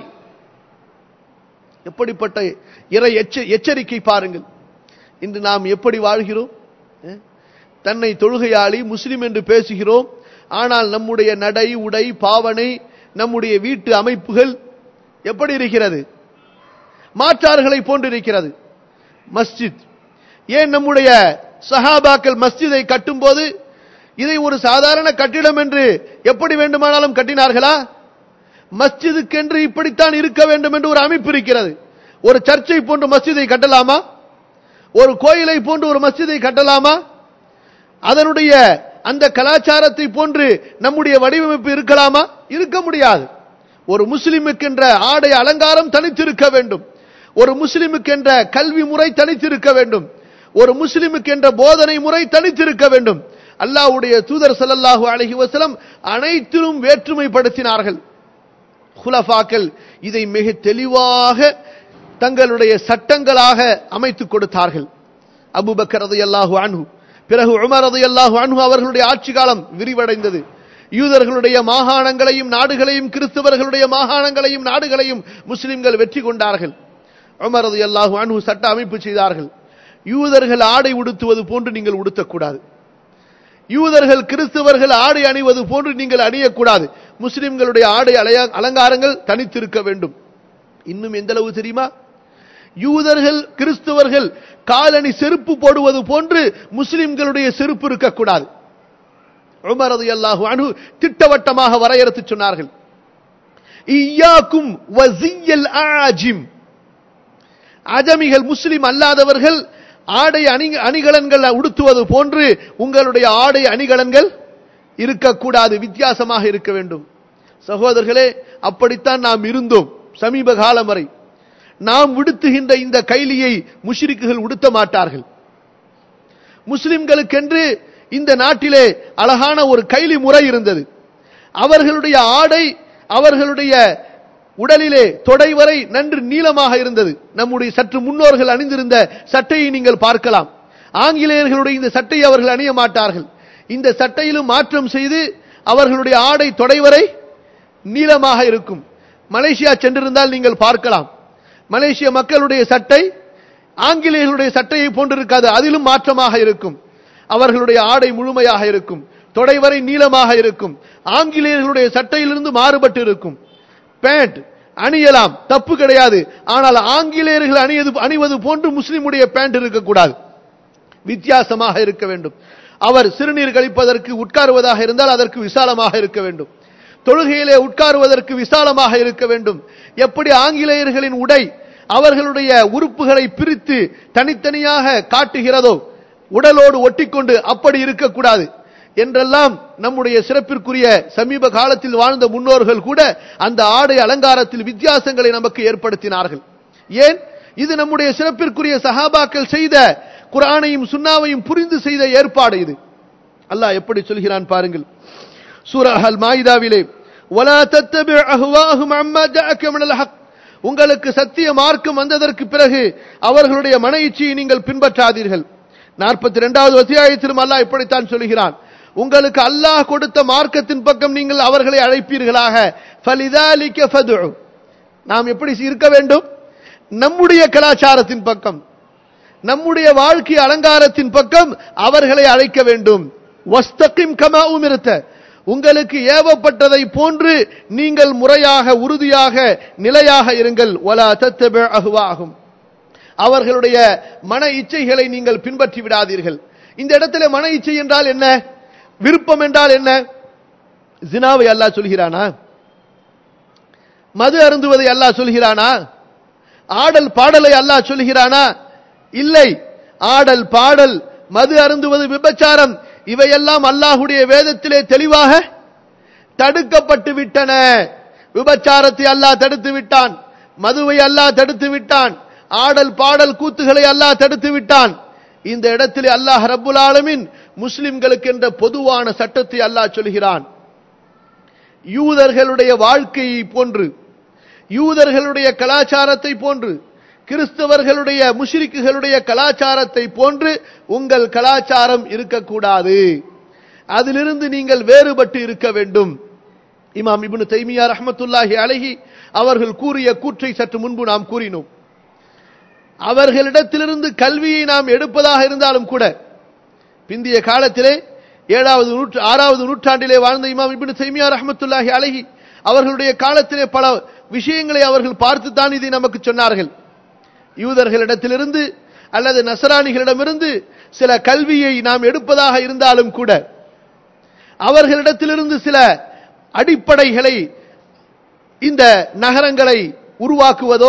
[SPEAKER 1] எப்படிப்பட்ட இறை எச்ச- எச்சரிக்கை பாருங்கள் இன்று நாம் எப்படி வாழ்கிறோம் அஹ்? தன்னை தொழுகையாளி முஸ்லிம் என்று பேசுகிறோம் ஆனால் நம்முடைய நடை உடை பாவனை நம்முடைய வீட்டு அமைப்புகள் எப்படி இருக்கிறது மாற்றார்களை போன்றிருக்கிறது மஸ்ஜித் ஏன் நம்முடைய சஹாபாக்கள் மஸ்ஜிதை கட்டும்போது இதை ஒரு சாதாரண கட்டிடம் என்று எப்படி வேண்டுமானாலும் கட்டினார்களா மஸ்ஜிதுக்கென்று இப்படித்தான் இருக்க வேண்டும் என்று ஒரு அமைப்பு இருக்கிறது ஒரு சர்ச்சை போன்று மஸ்ஜிதை கட்டலாமா ஒரு கோயிலை போன்று ஒரு மஸ்ஜிதை கட்டலாமா அதனுடைய அந்த கலாச்சாரத்தை போன்று நம்முடைய வடிவமைப்பு இருக்கலாமா இருக்க முடியாது ஒரு முஸ்லிமுக்கென்ற ஆடை அலங்காரம் தனித்திருக்க வேண்டும் ஒரு முஸ்லிமுக்கென்ற கல்வி முறை தனித்திருக்க வேண்டும் ஒரு முஸ்லிமுக்கென்ற போதனை முறை தனித்திருக்க வேண்டும் அல்லாஹ்வுடைய தூதர் ஸல்லல்லாஹு அலைஹி வஸல்லம் அனைத்திலும் வேற்றுமைப்படுத்தினார்கள் குலஃபாக்கள் இதை மிக தெளிவாக தங்களுடைய சட்டங்களாக அமைத்துக் கொடுத்தார்கள் அபூபக்கர் ரலியல்லாஹு அன்ஹு பிறகு உமர் ரலியல்லாஹு அன்ஹு அவர்களுடைய ஆட்சி காலம் விரிவடைந்தது யூதர்களுடைய மாகாணங்களையும் நாடுகளையும் கிறிஸ்தவர்களுடைய மாகாணங்களையும் நாடுகளையும் முஸ்லிம்கள் வெற்றி கொண்டார்கள் உமர் ரலியல்லாஹு அன்ஹு சட்ட அமைப்பு செய்தார்கள் யூதர்கள் ஆடை உடுத்துவது போன்று நீங்கள் உடுத்தக்கூடாது யூதர்கள் கிறிஸ்தவர்கள் ஆடை அணிவது போன்று நீங்கள் அணியக்கூடாது முஸ்லிம்களுடைய ஆடை அலைய- அலங்காரங்கள் தனித்திருக்க வேண்டும் இன்னும் எந்த அளவு தெரியுமா யூதர்கள் கிறிஸ்தவர்கள் காலணி செருப்பு போடுவது போன்று முஸ்லிம்களுடைய செருப்பு இருக்கக்கூடாது உமர் ரலியல்லாஹு அன்ஹு திட்டவட்டமாக வரையறுத்து சொன்னார்கள் இய்யாக்கும் வஸியல் ஆஜிம் அஜமிகள் முஸ்லிம் அல்லாதவர்கள் ஆடை அணி அணிகலன்கள் உடுத்துவது போன்று உங்களுடைய ஆடை அணிகலன்கள் இருக்கக்கூடாது வித்தியாசமாக இருக்க வேண்டும் சகோதரர்களே அப்படித்தான் நாம் இருந்தோம் சமீப காலம் வரை நாம் உடுத்துகின்ற இந்த கைலியை முஷ்ரிக்குகள் உடுத்த மாட்டார்கள் முஸ்லிம்களுக்கென்று இந்த நாட்டிலே அழகான ஒரு கைலி முறை இருந்தது அவர்களுடைய ஆடை அவர்களுடைய உடலிலே தொடை வரை நன்று நீளமாக இருந்தது நம்முடைய சற்று முன்னோர்கள் அணிந்திருந்த சட்டையை நீங்கள் பார்க்கலாம் ஆங்கிலேயர்களுடைய இந்த சட்டையை அவர்கள் அணிய மாட்டார்கள் இந்த சட்டையிலும் மாற்றம் செய்து அவர்களுடைய ஆடை தொடை வரை நீளமாக இருக்கும் மலேசியா சென்றிருந்தால் நீங்கள் பார்க்கலாம் மலேசிய மக்களுடைய சட்டை ஆங்கிலேயர்களுடைய சட்டையை போன்றிருக்காது அதிலும் மாற்றமாக இருக்கும் அவர்களுடைய ஆடை முழுமையாக இருக்கும் தொடை வரை நீளமாக இருக்கும் ஆங்கிலேயர்களுடைய சட்டையிலிருந்து மாறுபட்டு இருக்கும் பேண்ட் அணியலாம் தப்பு கிடையாது ஆனால் ஆங்கிலேயர்கள் அணியது அணிவது போன்று முஸ்லிமுடைய பேண்ட் இருக்கக்கூடாது வித்தியாசமாக இருக்க வேண்டும் அவர் சிறுநீர் கழிப்பதற்கு உட்காருவதாக இருந்தால் அதற்கு விசாலமாக இருக்க வேண்டும் தொழுகையிலே உட்காருவதற்கு விசாலமாக இருக்க வேண்டும் எப்படி ஆங்கிலேயர்களின் உடை அவர்களுடைய உறுப்புகளை பிரித்து தனித்தனியாக காட்டுகிறதோ உடலோடு ஒட்டிக்கொண்டு அப்படி இருக்கக்கூடாது என்றெல்லாம் நம்முடைய சிறப்பிற்குரிய சமீப காலத்தில் வாழ்ந்த முன்னோர்கள் கூட அந்த ஆடை அலங்காரத்தில் வித்தியாசங்களை நமக்கு ஏற்படுத்தினார்கள் ஏன் இது நம்முடைய சிறப்பிற்குரிய சஹாபாக்கள் செய்த குர்ஆனையும் சுன்னாவையும் புரிந்து செய்த ஏற்பாடு இது அல்லாஹ் எப்படி சொல்கிறான் பாருங்கள் சூரா அல் மாயிதாவிலே ولا تتبع اهواهم عما جاءك من الحق உங்களுக்கு சத்திய மார்க்கம் வந்ததற்கு பிறகு அவர்களுடைய மன இச்சையை நீங்கள் பின்பற்றாதீர்கள் நாற்பத்தி இரண்டாவது அத்தியாயத்திலும் அல்லாஹ் இப்படித்தான் சொல்கிறான் உங்களுக்கு அல்லாஹ் கொடுத்த மார்க்கத்தின் பக்கம் நீங்கள் அவர்களை அழைப்பீர்களாக فَلِذَلِكَ فَادْعُ நாம் எப்படி இருக்க வேண்டும் நம்முடைய கலாச்சாரத்தின் பக்கம் நம்முடைய வாழ்க்கை அலங்காரத்தின் பக்கம் அவர்களை அழைக்க வேண்டும் வஸ்தகிம் கமா உமிர்த்த உங்களுக்கு ஏவப்பட்டதை போன்று நீங்கள் முறையாக உறுதியாக நிலையாக இருங்கள் வலா தத்தப அகுவாகும் அவர்களுடைய மன இச்சைகளை நீங்கள் பின்பற்றி விடாதீர்கள் இந்த இடத்துல மன இச்சை என்றால் என்ன விருப்பம் என்றால் என்ன ஜினாவை அல்லாஹ் சொல்கிறானா மது அருந்துவதை அல்லாஹ் சொல்கிறானா ஆடல் பாடலை அல்லாஹ் சொல்கிறானா இல்லை ஆடல் பாடல் மது அருந்துவது விபச்சாரம் இவையெல்லாம் அல்லாஹுடைய வேதத்திலே தெளிவாக தடுக்கப்பட்டு விட்டன விபச்சாரத்தை அல்லாஹ் தடுத்து விட்டான் மதுவை அல்லாஹ் தடுத்து விட்டான் ஆடல் பாடல் கூத்துகளை அல்லாஹ் தடுத்து விட்டான் இந்த இடத்திலே அல்லாஹ் ரப்புல் ஆலமின் முஸ்லிம்களுக்கு என்ற பொதுவான சட்டத்தை அல்லாஹ் சொல்கிறான் யூதர்களுடைய வாழ்க்கையை போன்று யூதர்களுடைய கலாச்சாரத்தை போன்று கிறிஸ்தவர்களுடைய முஷ்ரிக்குகளுடைய கலாச்சாரத்தை போன்று உங்கள் கலாச்சாரம் இருக்கக்கூடாது அதிலிருந்து நீங்கள் வேறுபட்டு இருக்க வேண்டும் இமாம் இப்னு தைமியா ரஹ்மத்துல்லாஹி அலைஹி அவர்கள் கூறிய கூற்றை சற்று முன்பு நாம் கூறினோம் அவர்களிடத்திலிருந்து கல்வியை நாம் எடுப்பதாக இருந்தாலும் கூட பிந்திய காலத்திலே ஏழாவது நூற்று ஆறாவது நூற்றாண்டிலே வாழ்ந்த இமாம் இப்னு தைமியா ரஹ்மத்துல்லாஹி அலைஹி அவர்களுடைய காலத்திலே பல விஷயங்களை அவர்கள் பார்த்துத்தான் இதை நமக்கு சொன்னார்கள் யூதர்களிடத்திலிருந்து அல்லது நசராணிகளிடமிருந்து சில கல்வியை நாம் எடுப்பதாக இருந்தாலும் கூட அவர்களிடத்திலிருந்து சில அடிப்படைகளை இந்த நகரங்களை உருவாக்குவதோ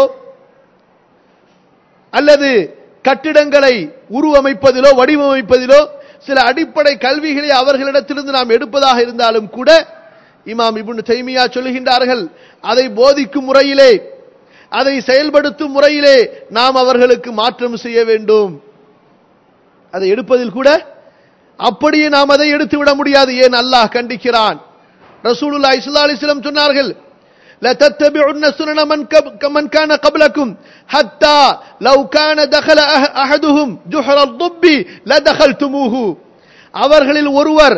[SPEAKER 1] அல்லது கட்டிடங்களை உருவமைப்பதிலோ வடிவமைப்பதிலோ சில அடிப்படை கல்விகளை அவர்களிடத்திலிருந்து நாம் எடுப்பதாக இருந்தாலும் கூட இமாம் இப்னு தைமியா சொல்லுகின்றார்கள் அதை போதிக்கும் முறையிலே அதை செயல்படுத்தும் முறையிலே நாம் அவர்களுக்கு மாற்றம் செய்ய வேண்டும் அதை எடுப்பதில் கூட அப்படியே நாம் அதை எடுத்து விட முடியாது ஏன் அல்லாஹ் கண்டிக்கிறான் ரசூலுல்லாஹி ஸல்லல்லாஹு அலைஹி வஸல்லம் சொன்னார்கள் لتتبعن سنن من من كان قبلكم حتى لو كان دخل احدهم جحر الضب لدخلتموه அவர்களில் ஒருவர்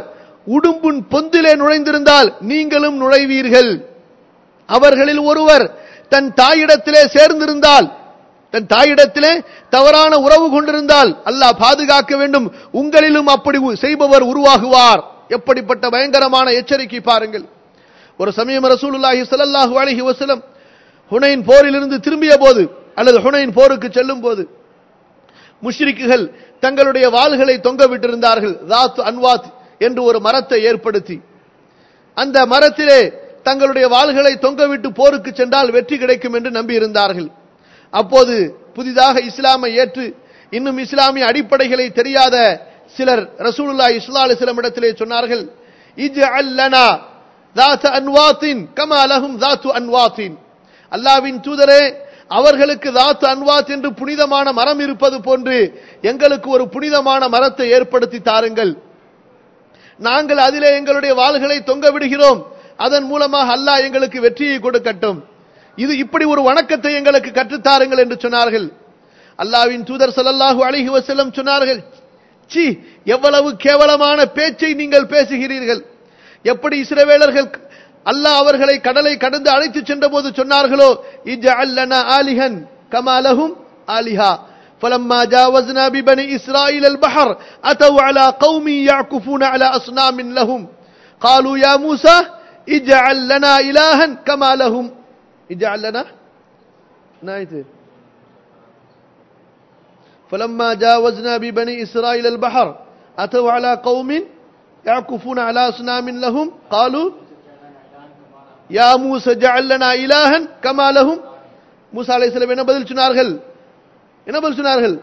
[SPEAKER 1] உடும்புன் பொந்திலே நுழைந்திருந்தால் நீங்களும் நுழைவீர்கள் அவர்களில் ஒருவர் தன் தாயிடத்திலே சேர்ந்திருந்தால் தன் தாயிடத்திலே தவறான உறவு கொண்டிருந்தால் அல்லாஹ் பாதுகாக்க வேண்டும் உங்களிலும் அப்படி உ- செய்பவர் உருவாகுவார் எப்படிப்பட்ட பயங்கரமான எச்சரிக்கை பாருங்கள் ஒரு சமயம் ரசூலுல்லாஹி ஸல்லல்லாஹு அலைஹி வஸல்லம் ஹுனைன் போரிலிருந்து திரும்பிய போது அல்லது ஹுனைன் போருக்கு செல்லும் போது முஷ்ரிக்குகள் தங்களுடைய வாள்களை தொங்க விட்டிருந்தார்கள் தாத் அன்வாத் என்று ஒரு மரத்தை ஏற்படுத்தி அந்த மரத்திலே தங்களுடைய வாள்களை தொங்கவிட்டு போருக்கு சென்றால் வெற்றி கிடைக்கும் என்று நம்பியிருந்தார்கள் அப்போது புதிதாக இஸ்லாமை ஏற்று இன்னும் இஸ்லாமிய அடிப்படைகளை தெரியாத சிலர் ரசூலுல்லாஹி ஸல்லல்லாஹு அலைஹி வஸல்லம் இடத்திலே சொன்னார்கள் இஜ்அல் லனா ذات அன்வாத்தின் கமா லஹும் ذات அன்வாத்தின் அல்லாஹ்வின் தூதரே அவர்களுக்கு தாத்து அன்வாத் என்று புனிதமான மரம் இருப்பது போன்று எங்களுக்கு ஒரு புனிதமான மரத்தை ஏற்படுத்தி தாருங்கள் நாங்கள் அதிலே எங்களுடைய வாள்களை தொங்க விடுகிறோம் அதன் மூலமாக அல்லாஹ் எங்களுக்கு வெற்றியை கொடுக்கட்டும் இது இப்படி ஒரு வணக்கத்தை எங்களுக்கு கற்றுத்தாருங்கள் என்று சொன்னார்கள் அல்லாஹ்வின் தூதர் ஸல்லல்லாஹு அலைஹி வஸல்லம் சொன்னார்கள் சி எவ்வளவு கேவலமான பேச்சை நீங்கள் பேசுகிறீர்கள் எப்படி இஸ்ரவேலர்கள் அல்லாஹ் அவர்களை கடலை கடந்து அழைத்து சென்றபோது சொன்னார்களோ இஜ்அல் லனா ஆலிஹன் கமா லஹும் ஆலிஹா فلما جاوزنا ببني إسرائيل البحر أتوا على قوم يعكفون على أصنام لهم قالوا يا موسى اجعل لنا إلها كما لهم اجعل لنا نايته فلما جاوزنا ببني إسرائيل البحر أتوا على قوم يعكفون على أصنام لهم قالوا يا موسى اجعل لنا إلها كما لهم மூசா அலைஹிஸ்ஸலாம் என்ன பதில் சொன்னார்கள் என்ன பதில் சொன்னார்கள்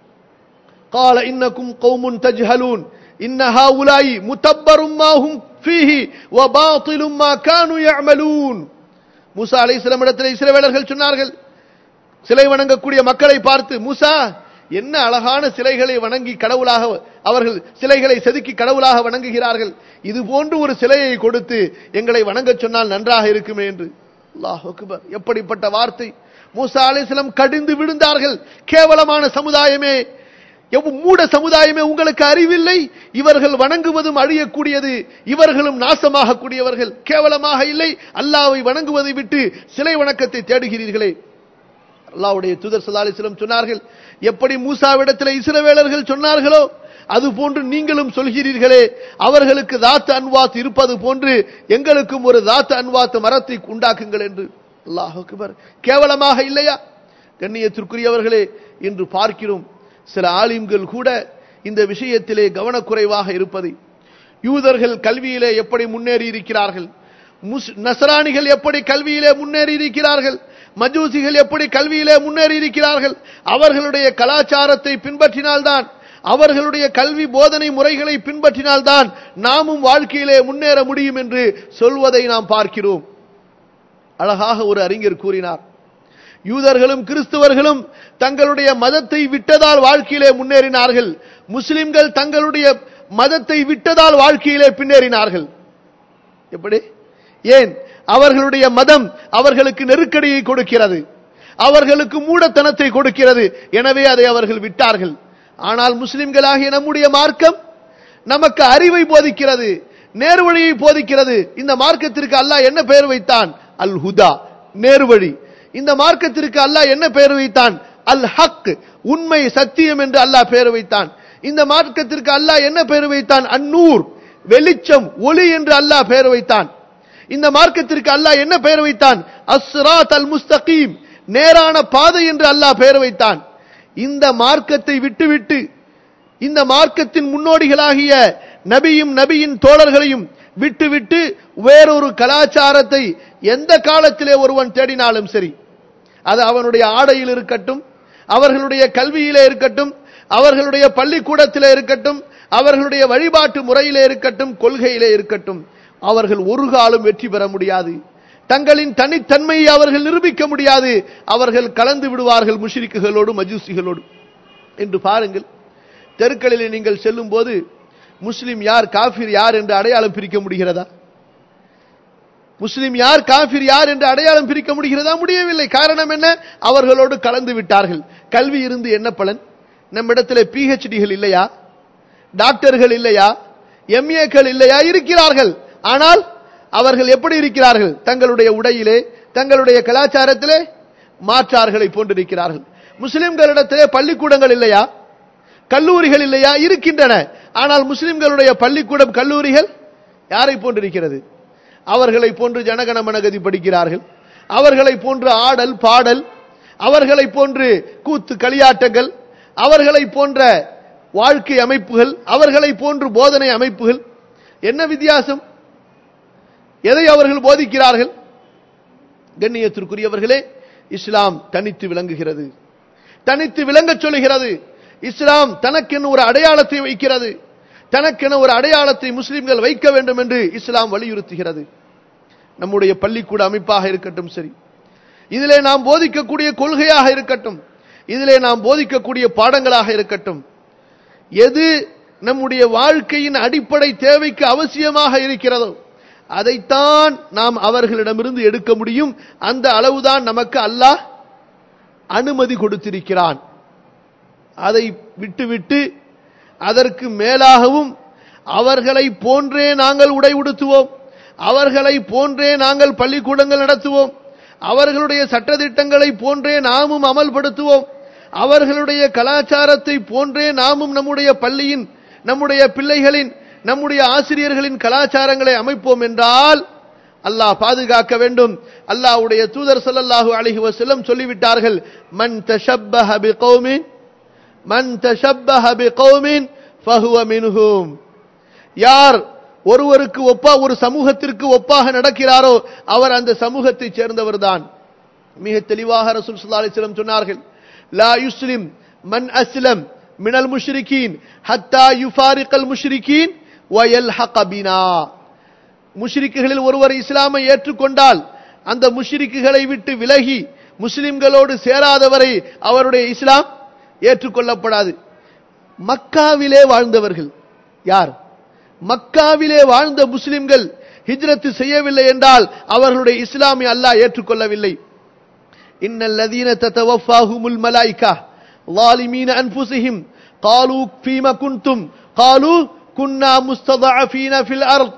[SPEAKER 1] قال انكم قوم تجهلون ان هؤلاء متبر ما هم فيه وباطل ما كانوا يعملون மூசா அலைஹிஸ்ஸலாம் இடத்தில் இஸ்ரவேலர்கள் சொன்னார்கள் சிலை வணங்கக்கூடிய மக்களை பார்த்து மூசா என்ன அழகான சிலைகளை வணங்கி கடவுளாக அவர்கள் சிலைகளை செதுக்கி கடவுளாக வணங்குகிறார்கள் இது போன்று ஒரு சிலையை கொடுத்து எங்களை வணங்கச் சொன்னால் நன்றாக இருக்குமே என்று அல்லாஹ் அக்பர் எப்படிப்பட்ட வார்த்தை மூசா அலைஹிஸ்ஸலாம் கடிந்து விழுந்தார்கள் கேவலமான சமுதாயமே எவ்வ- மூட சமுதாயமே உங்களுக்கு அறிவில்லை இவர்கள் வணங்குவதும் அழியக்கூடியது இவர்களும் நாசமாக கூடியவர்கள் கேவலமாக இல்லை அல்லாஹ்வை வணங்குவதை விட்டு சிலை வணக்கத்தை தேடுகிறீர்களே அல்லாஹ்வுடைய தூதர் ஸல்லல்லாஹு அலைஹி வஸல்லம் சொன்னார்கள் எப்படி மூசாவிடத்தில் இஸ்ரவேலர்கள் சொன்னார்களோ அது போன்று நீங்களும் சொல்கிறீர்களே அவர்களுக்கு தாத் அன்வாத் இருப்பது போன்று எங்களுக்கும் ஒரு தாத் அன்வாத் மரத்தை உண்டாக்குங்கள் என்று அல்லாஹ் அக்பர் கேவலமாக இல்லையா கண்ணியத்திற்குரியவர்களே இன்று பார்க்கிறோம் சில ஆலிம்கள் கூட இந்த விஷயத்திலே கவனக்குறைவாக இருப்பதை யூதர்கள் கல்வியிலே எப்படி முன்னேறி இருக்கிறார்கள் முஸ் நசராணிகள் எப்படி கல்வியிலே முன்னேறி இருக்கிறார்கள் மஜூசிகள் எப்படி கல்வியிலே முன்னேறி இருக்கிறார்கள் அவர்களுடைய கலாச்சாரத்தை பின்பற்றினால்தான் அவர்களுடைய கல்வி போதனை முறைகளை பின்பற்றினால்தான் நாமும் வாழ்க்கையிலே முன்னேற முடியும் என்று சொல்வதை நாம் பார்க்கிறோம் அழகாக ஒரு அறிஞர் கூறினார் யூதர்களும் கிறிஸ்துவர்களும் தங்களுடைய மதத்தை விட்டதால் வாழ்க்கையிலே முன்னேறினார்கள் முஸ்லிம்கள் தங்களுடைய மதத்தை விட்டதால் வாழ்க்கையிலே பின்னேறினார்கள் எப்படி ஏன் அவர்களுடைய மதம் அவர்களுக்கு நெருக்கடியை கொடுக்கிறது அவர்களுக்கு மூடத்தனத்தை கொடுக்கிறது எனவே அதை அவர்கள் விட்டார்கள் ஆனால் முஸ்லிம்களாகிய நம்முடைய மார்க்கம் நமக்கு அறிவை போதிக்கிறது நேர்வழியை போதிக்கிறது இந்த மார்க்கத்திற்கு அல்லாஹ் என்ன பெயர் வைத்தான் அல் ஹுதா நேர்வழி இந்த மார்க்கத்திற்கு அல்லாஹ் என்ன பெயர் வைத்தான் அல் ஹக் உண்மை சத்தியம் என்று அல்லாஹ் பெயர் வைத்தான் இந்த மார்க்கத்திற்கு அல்லாஹ் என்ன பெயர் வைத்தான் அந்நூர் வெளிச்சம் ஒளி என்று அல்லாஹ் பெயர் வைத்தான் இந்த மார்க்கத்திற்கு அல்லாஹ் என்ன பெயர் வைத்தான் அஸ்ராத் அல் முஸ்தகீம் நேரான பாதை என்று அல்லாஹ் பெயர் வைத்தான் இந்த மார்க்கத்தை விட்டுவிட்டு இந்த மார்க்கத்தின் முன்னோடிகளாகிய நபியும் நபியின் தோழர்களையும் விட்டுவிட்டு வேறொரு கலாச்சாரத்தை எந்த காலத்திலே ஒருவன் தேடினாலும் சரி அது அவனுடைய ஆடையில் இருக்கட்டும் அவர்களுடைய கல்வியிலே இருக்கட்டும் அவர்களுடைய பள்ளிக்கூடத்திலே இருக்கட்டும் அவர்களுடைய வழிபாட்டு முறையிலே இருக்கட்டும் கொள்கையிலே இருக்கட்டும் அவர்கள் ஒரு காலம் வெற்றி பெற முடியாது தங்களின் தனித்தன்மையை அவர்கள் நிரூபிக்க முடியாது அவர்கள் கலந்து விடுவார்கள் முஷ்ரிக்குகளோடு மஜூசிகளோடு என்று பாருங்கள் தெருக்களில் நீங்கள் செல்லும் போது முஸ்லிம் யார் காஃபிர் யார் என்று அடையாளம் பிரிக்க முடிகிறதா முஸ்லிம் யார் காஃபிர் யார் என்று அடையாளம் பிரிக்க முடிகிறதா முடியவில்லை காரணம் என்ன அவர்களோடு கலந்து விட்டார்கள் கல்வி இருந்து என்ன பலன் நம்மிடத்தில் பிஹெச்டிகள் இல்லையா டாக்டர்கள் இல்லையா எம்ஏக்கள் இல்லையா இருக்கிறார்கள் ஆனால் அவர்கள் எப்படி இருக்கிறார்கள் தங்களுடைய உடையிலே தங்களுடைய கலாச்சாரத்திலே மாற்றார்களை போன்றிருக்கிறார்கள் முஸ்லிம்களிடத்திலே பள்ளிக்கூடங்கள் இல்லையா கல்லூரிகள் இல்லையா இருக்கின்றன ஆனால் முஸ்லிம்களுடைய பள்ளிக்கூடம் கல்லூரிகள் யாரை போன்றிருக்கிறது அவர்களை போன்று ஜனகணமனகதி படிக்கிறார்கள் அவர்களை போன்று ஆடல் பாடல் அவர்களை போன்று கூத்து களியாட்டங்கள் அவர்களை போன்ற வாழ்க்கை அமைப்புகள் அவர்களை போன்று போதனை அமைப்புகள் என்ன வித்தியாசம் எதை அவர்கள் போதிக்கிறார்கள் கண்ணியத்திற்குரியவர்களே இஸ்லாம் தனித்து விளங்குகிறது தனித்து விளங்கச் சொல்லுகிறது இஸ்லாம் தனக்கென ஒரு அடையாளத்தை வைக்கிறது தனக்கென ஒரு அடையாளத்தை முஸ்லிம்கள் வைக்க வேண்டும் என்று இஸ்லாம் வலியுறுத்துகிறது நம்முடைய பள்ளிக்கூட அமைப்பாக இருக்கட்டும் சரி இதிலே நாம் போதிக்கக்கூடிய கொள்கையாக இருக்கட்டும் இதிலே நாம் போதிக்கக்கூடிய பாடங்களாக இருக்கட்டும் எது நம்முடைய வாழ்க்கையின் அடிப்படை தேவைக்கு அவசியமாக இருக்கிறதோ அதைத்தான் நாம் அவர்களிடமிருந்து எடுக்க முடியும் அந்த அளவுதான் நமக்கு அல்லாஹ் அனுமதி கொடுத்திருக்கிறான் அதை விட்டுவிட்டு அதற்கு மேலாகவும் அவர்களை போன்றே நாங்கள் உடை உடுத்துவோம் அவர்களை போன்றே நாங்கள் பள்ளிக்கூடங்கள் நடத்துவோம் அவர்களுடைய சட்டதிட்டங்களை போன்றே நாமும் அமல்படுத்துவோம் அவர்களுடைய கலாச்சாரத்தை போன்றே நாமும் நம்முடைய பள்ளியின் நம்முடைய பிள்ளைகளின் நம்முடைய ஆசிரியர்களின் கலாச்சாரங்களை அமைப்போம் என்றால் அல்லாஹ் பாதுகாக்க வேண்டும் அல்லாஹ்வுடைய தூதர் ஸல்லல்லாஹு அலைஹி வஸல்லம் சொல்லிவிட்டார்கள் மன் தஷப்பஹ பிகௌமின் மன் தஷப்பஹ பிகௌமின் ஃபஹுவ மின்ஹும் யார் ஒருவருக்கு ஒப்பா ஒரு சமூகத்திற்கு ஒப்பாக நடக்கிறாரோ அவர் அந்த சமூகத்தைச் சேர்ந்தவர்தான் மிக தெளிவாக ரசூல் ஸல்லல்லாஹு அலைஹி வஸல்லம் சொன்னார்கள் லா யுஸ்லிம் மன் அஸ்லம் மினல் முஷ்ரிகீன் ஹத்தா யுஃபாரிகல் முஷ்ரிகீன் வயல்ஹக பினா முஷ்ரிக்குகளில் ஒருவர் இஸ்லாமை ஏற்றுக்கொண்டால் அந்த முஷ்ரிக்குகளை விட்டு விலகி முஸ்லிம்களோடு சேராதவரை அவருடைய இஸ்லாம் ஏற்றுக்கொள்ளப்படாது மக்காவிலே வாழ்ந்தவர்கள் யார் மக்காவிலே வாழ்ந்த முஸ்லிம்கள் ஹிஜ்ரத்து செய்யவில்லை என்றால் அவர்களுடைய இஸ்லாமை அல்லாஹ் ஏற்றுக்கொள்ளவில்லை இன்னல்லதீன தத்தவஃபாஹுமுல் மலாயிகா ظالمين أنفسهم قالوا فيما كنتم قالوا كنا مستضعفين في الأرض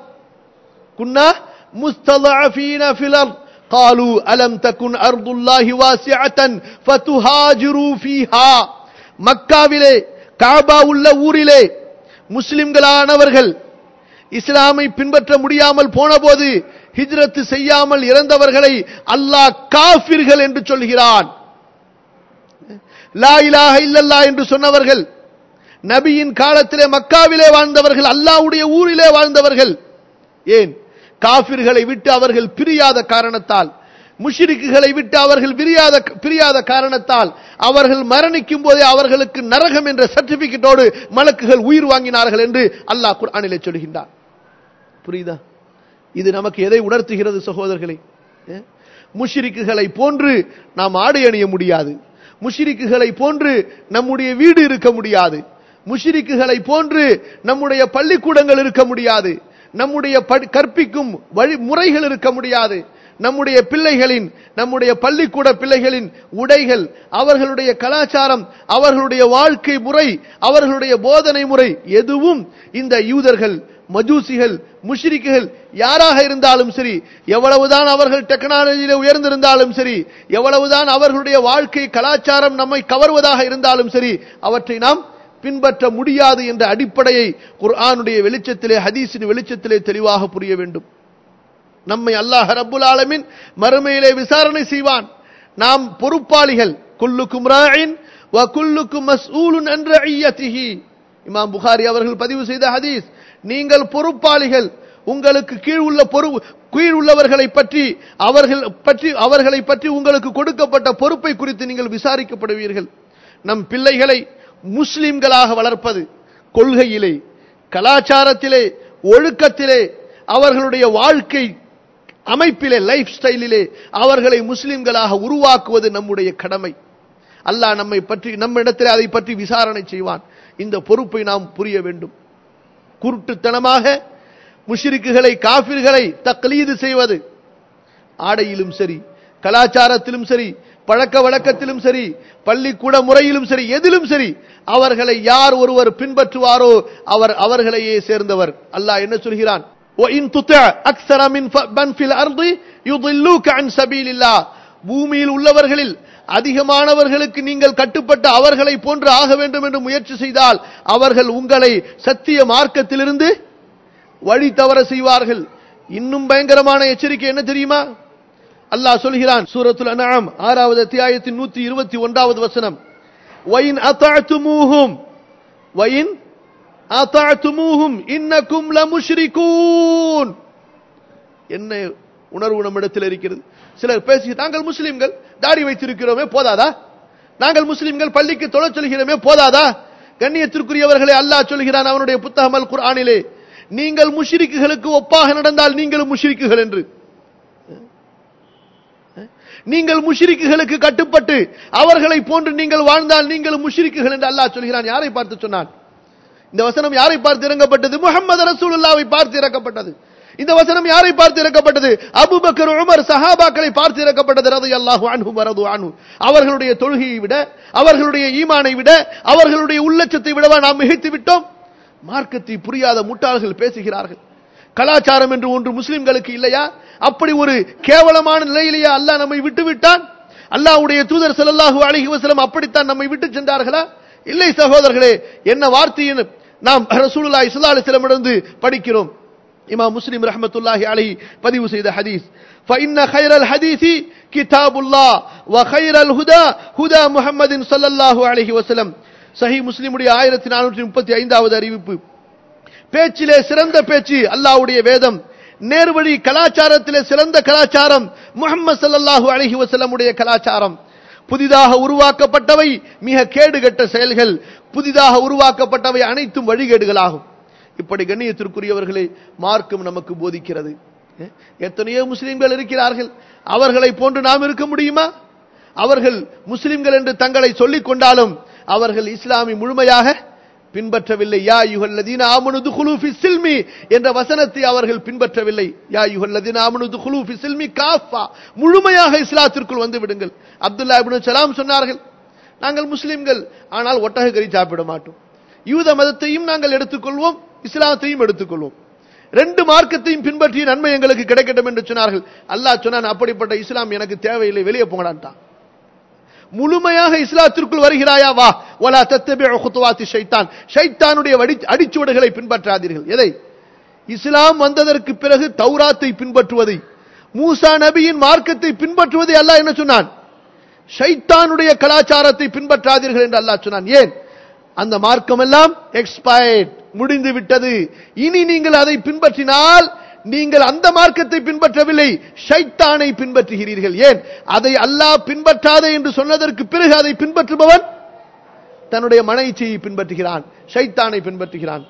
[SPEAKER 1] كنا مستضعفين في الأرض قالوا ألم تكن أرض الله واسعة فتهاجروا فيها மக்காவிலே காபா உள்ள ஊரிலே முஸ்லிம்களானவர்கள் இஸ்லாமை பின்பற்ற முடியாமல் போனபோது ஹிஜ்ரத்து செய்யாமல் இறந்தவர்களை அல்லாஹ் காஃபிர்கள் என்று சொல்கிறான் லா இலாஹ இல்லல்லா என்று சொன்னவர்கள் நபியின் காலத்திலே மக்காவிலே வாழ்ந்தவர்கள் அல்லாஹ்வுடைய ஊரிலே வாழ்ந்தவர்கள் ஏன் காபிர்களை விட்டு அவர்கள் பிரியாத காரணத்தால் முஷிரிக்குகளை விட்டு அவர்கள் பிரியாத பிரியாத காரணத்தால் அவர்கள் மரணிக்கும் போதே அவர்களுக்கு நரகம் என்ற சர்டிபிகேட்டோடு மலக்குகள் உயிர் வாங்கினார்கள் என்று அல்லாஹ் குர்ஆனிலே சொல்கின்றார் புரியுதா இது நமக்கு எதை உணர்த்துகிறது சகோதரர்களே முஷிரிக்குகளை போன்று நாம் ஆடை அணிய முடியாது முஷிரிக்குகளை போன்று நம்முடைய வீடு இருக்க முடியாது முஷிரிக்குகளை போன்று நம்முடைய பள்ளிக்கூடங்கள் இருக்க முடியாது நம்முடைய கற்பிக்கும் வழி முறைகள் இருக்க முடியாது நம்முடைய பிள்ளைகளின் நம்முடைய பள்ளிக்கூட பிள்ளைகளின் உடைகள் அவர்களுடைய கலாச்சாரம் அவர்களுடைய வாழ்க்கை முறை அவர்களுடைய போதனை முறை எதுவும் இந்த யூதர்கள் மஜூசிகள் முஷ்ரிக்குகள் யாராக இருந்தாலும் சரி எவ்வளவுதான் அவர்கள் டெக்னாலஜியில உயர்ந்திருந்தாலும் சரி எவ்வளவுதான் அவர்களுடைய வாழ்க்கை கலாச்சாரம் நம்மை கவர்வதாக இருந்தாலும் சரி அவற்றை நாம் பின்பற்ற முடியாது என்ற அடிப்படையை குர்ஆனுடைய வெளிச்சத்திலே ஹதீஸின் வெளிச்சத்திலே தெளிவாக புரிய வேண்டும் நம்மை அல்லாஹ் ரப்புல் ஆலமின் மறுமையிலே விசாரணை செய்வான் நாம் பொறுப்பாளிகள் குல்லுக்கும் ராயின் வ குல்லுக்கும் மஸ்ஊலுன் என்ற ஐயத்திஹி இமாம் புகாரி அவர்கள் பதிவு செய்த ஹதீஸ் நீங்கள் பொறுப்பாளிகள் உங்களுக்கு கீழ் உள்ள பொறு கீழ் உள்ளவர்களை பற்றி அவர்கள் பற்றி அவர்களை பற்றி உங்களுக்கு கொடுக்கப்பட்ட பொறுப்பை குறித்து நீங்கள் விசாரிக்கப்படுவீர்கள் நம் பிள்ளைகளை முஸ்லிம்களாக வளர்ப்பது கொள்கையிலே கலாச்சாரத்திலே ஒழுக்கத்திலே அவர்களுடைய வாழ்க்கை அமைப்பிலே லைஃப் ஸ்டைலிலே அவர்களை முஸ்லிம்களாக உருவாக்குவது நம்முடைய கடமை அல்லாஹ் நம்மை பற்றி நம்மிடத்தில் அதை பற்றி விசாரணை செய்வான் இந்த பொறுப்பை நாம் புரிய வேண்டும் குருட்டுத்தனமாக முஷிரிக்குகளை காபிர்களை தக்லீது செய்வது ஆடையிலும் சரி கலாச்சாரத்திலும் சரி பழக்க வழக்கத்திலும் சரி பள்ளிக்கூட முறையிலும் சரி எதிலும் சரி அவர்களை யார் ஒருவர் பின்பற்றுவாரோ அவர் அவர்களையே சேர்ந்தவர் அல்லாஹ் என்ன சொல்கிறான் وَإِن تُطِعْ أَكْثَرَ مِنْ ف- مَنْ فِي الْأَرْضِ يُضِلُّوكَ عَنْ سَبِيلِ اللَّهِ பூமியில் உள்ளவர்களில் அதிகமானவர்களுக்கு நீங்கள் கட்டுப்பட்ட அவர்களை போன்று ஆக வேண்டும் என்று முயற்சி செய்தால் அவர்கள் உங்களை சத்திய மார்க்கத்திலிருந்து வழி தவற செய்வார்கள் இன்னும் பயங்கரமான எச்சரிக்கை என்ன தெரியுமா அல்லாஹ் சொல்கிறான் சூரத்துல் அன்ஆம் ஆறாவது அத்தியாயத்தின் நூத்தி இருபத்தி ஒன்றாவது வசனம் வயின் அத்தாழ்த்துமூஹும் வயின் அத்தாழ்த்துமூஹும் இன்னக்கும் லமுஷ்ரிகூன் என்ன உணர்வு நம்மிடத்தில் இருக்கிறது சிலர் பேசி நாங்கள் முஸ்லிம்கள் தாடி வைத்திருக்கிறோமே போதாதா நாங்கள் முஸ்லிம்கள் பள்ளிக்கு தொழச் சொல்கிறோமே போதாதா கண்ணியத்திற்குரியவர்களை அல்லாஹ் சொல்கிறான் அவனுடைய புத்தகம் அல் குர்ஆனிலே நீங்கள் முஷ்ரிக்குகளுக்கு ஒப்பாக நடந்தால் நீங்களும் முஷ்ரிக்குகள் என்று நீங்கள் முஷ்ரிக்குகளுக்கு கட்டுப்பட்டு அவர்களை போன்று நீங்கள் வாழ்ந்தால் நீங்களும் முஷ்ரிக்குகள் என்று அல்லாஹ் சொல்கிறான் யாரை பார்த்து சொன்னான் இந்த வசனம் யாரை பார்த்து இறங்கப்பட்டது முகமது ரசூலுல்லாவை பார்த்து இறக்கப்பட்டது இந்த வசனம் யாரை பார்த்து இறக்கப்பட்டது அபூபக்கர் உமர் சஹாபாக்களை பார்த்து இறக்கப்பட்டது ரலியல்லாஹு அன்ஹு வரது அன்ஹு அவர்களுடைய தொழுகையை விட அவர்களுடைய ஈமானை விட அவர்களுடைய உள்ளச்சத்தை விடவா நாம் மிகைத்து விட்டோம் மார்க்கத்தை புரியாத முட்டாள்கள் பேசுகிறார்கள் கலாச்சாரம் என்று ஒன்று முஸ்லிம்களுக்கு இல்லையா அப்படி ஒரு கேவலமான நிலையிலேயே அல்லாஹ் நம்மை விட்டு விட்டான் அல்லாஹ்வுடைய தூதர் ஸல்லல்லாஹு அலைஹி வஸல்லம் அப்படித்தான் நம்மை விட்டு சென்றார்களா இல்லை சகோதரர்களே என்ன வார்த்தையின் நாம் ரசூலுல்லாஹி ஸல்லல்லாஹு அலைஹி வஸல்லம் இருந்து படிக்கிறோம் இமாம் முஸ்லிம் ரஹ்மத்துல்லாஹி அலைஹி பதிவு செய்த ஹதீஸ் فإن خير الحديث كتاب الله وخير الهدى هدى محمد صلى الله عليه وسلم சஹி முஸ்லிமுடைய ஆயிரத்தி நானூற்றி முப்பத்தி ஐந்தாவது அறிவிப்பு பேச்சிலே சிறந்த பேச்சு அல்லாஹ்வுடைய வேதம் நேர்வழி கலாச்சாரத்திலே சிறந்த கலாச்சாரம் முஹம்மது ஸல்லல்லாஹு அலைஹி வஸல்லமுடைய கலாச்சாரம் புதிதாக உருவாக்கப்பட்டவை மிக கேடுகட்ட செயல்கள் புதிதாக உருவாக்கப்பட்டவை அனைத்தும் வழிகேடுகளாகும் இப்படி கண்ணியத்திற்குரியவர்களே மார்க்கம் நமக்கு போதிக்கிறது அஹ், எத்தனையோ முஸ்லிம்கள் இருக்கிறார்கள் அவர்களை போன்று நாம் இருக்க முடியுமா அவர்கள் முஸ்லிம்கள் என்று தங்களை சொல்லிக் கொண்டாலும் அவர்கள் இஸ்லாமை முழுமையாக பின்பற்றவில்லை யா யுகல்லதீன ஆமனு துகுலு ஃபி சில்மி என்ற வசனத்தை அவர்கள் பின்பற்றவில்லை யா யுகல்லதீன ஆமனு துகுலு ஃபி சில்மி காஃபா முழுமையாக இஸ்லாத்திற்குள் வந்து விடுங்கள் அப்துல்லா இப்னு சலாம் சொன்னார்கள் நாங்கள் முஸ்லிம்கள் ஆனால் ஒட்டக கறி சாப்பிட மாட்டோம் யூத மதத்தையும் நாங்கள் எடுத்துக்கொள்வோம் இஸ்லாத்தையும் எடுத்துக்கொள்வோம் ரெண்டு மார்க்கத்தையும் பின்பற்றிய நன்மை எங்களுக்கு கிடைக்கட்டும் என்று சொன்னார்கள் அல்லாஹ் சொன்னான் அப்படிப்பட்ட இஸ்லாம் எனக்கு தேவையில்லை வெளியே போங்கடான்ட்டான் முழுமையாக இஸ்லாத்திற்குள் வருகிறாயா வா வலா தத்தபிஉ குத்துவாத்தி ஷைத்தான் ஷைத்தானுடைய வடி- அடிச்சுவடுகளை பின்பற்றாதீர்கள் எதை இஸ்லாம் வந்ததற்கு பிறகு தௌராத்தை பின்பற்றுவதை மூசா நபியின் மார்க்கத்தை பின்பற்றுவதை அல்லாஹ் என்ன சொன்னான் ஷைத்தானுடைய கலாச்சாரத்தை பின்பற்றாதீர்கள் என்று அல்லாஹ் சொன்னான் ஏன் அந்த மார்க்கம் எல்லாம் எக்ஸ்பயர்ட் முடிந்து விட்டது இனி நீங்கள் அதை பின்பற்றினால் நீங்கள் அந்த மார்க்கத்தை பின்பற்றவில்லை ஷைத்தானை பின்பற்றுகிறீர்கள் ஏன் அதை அல்லாஹ் பின்பற்றாதே என்று சொன்னதற்கு பிறகு அதை பின்பற்றுபவன் தன்னுடைய மன இச்சையை பின்பற்றுகிறான் ஷைத்தானை பின்பற்றுகிறான்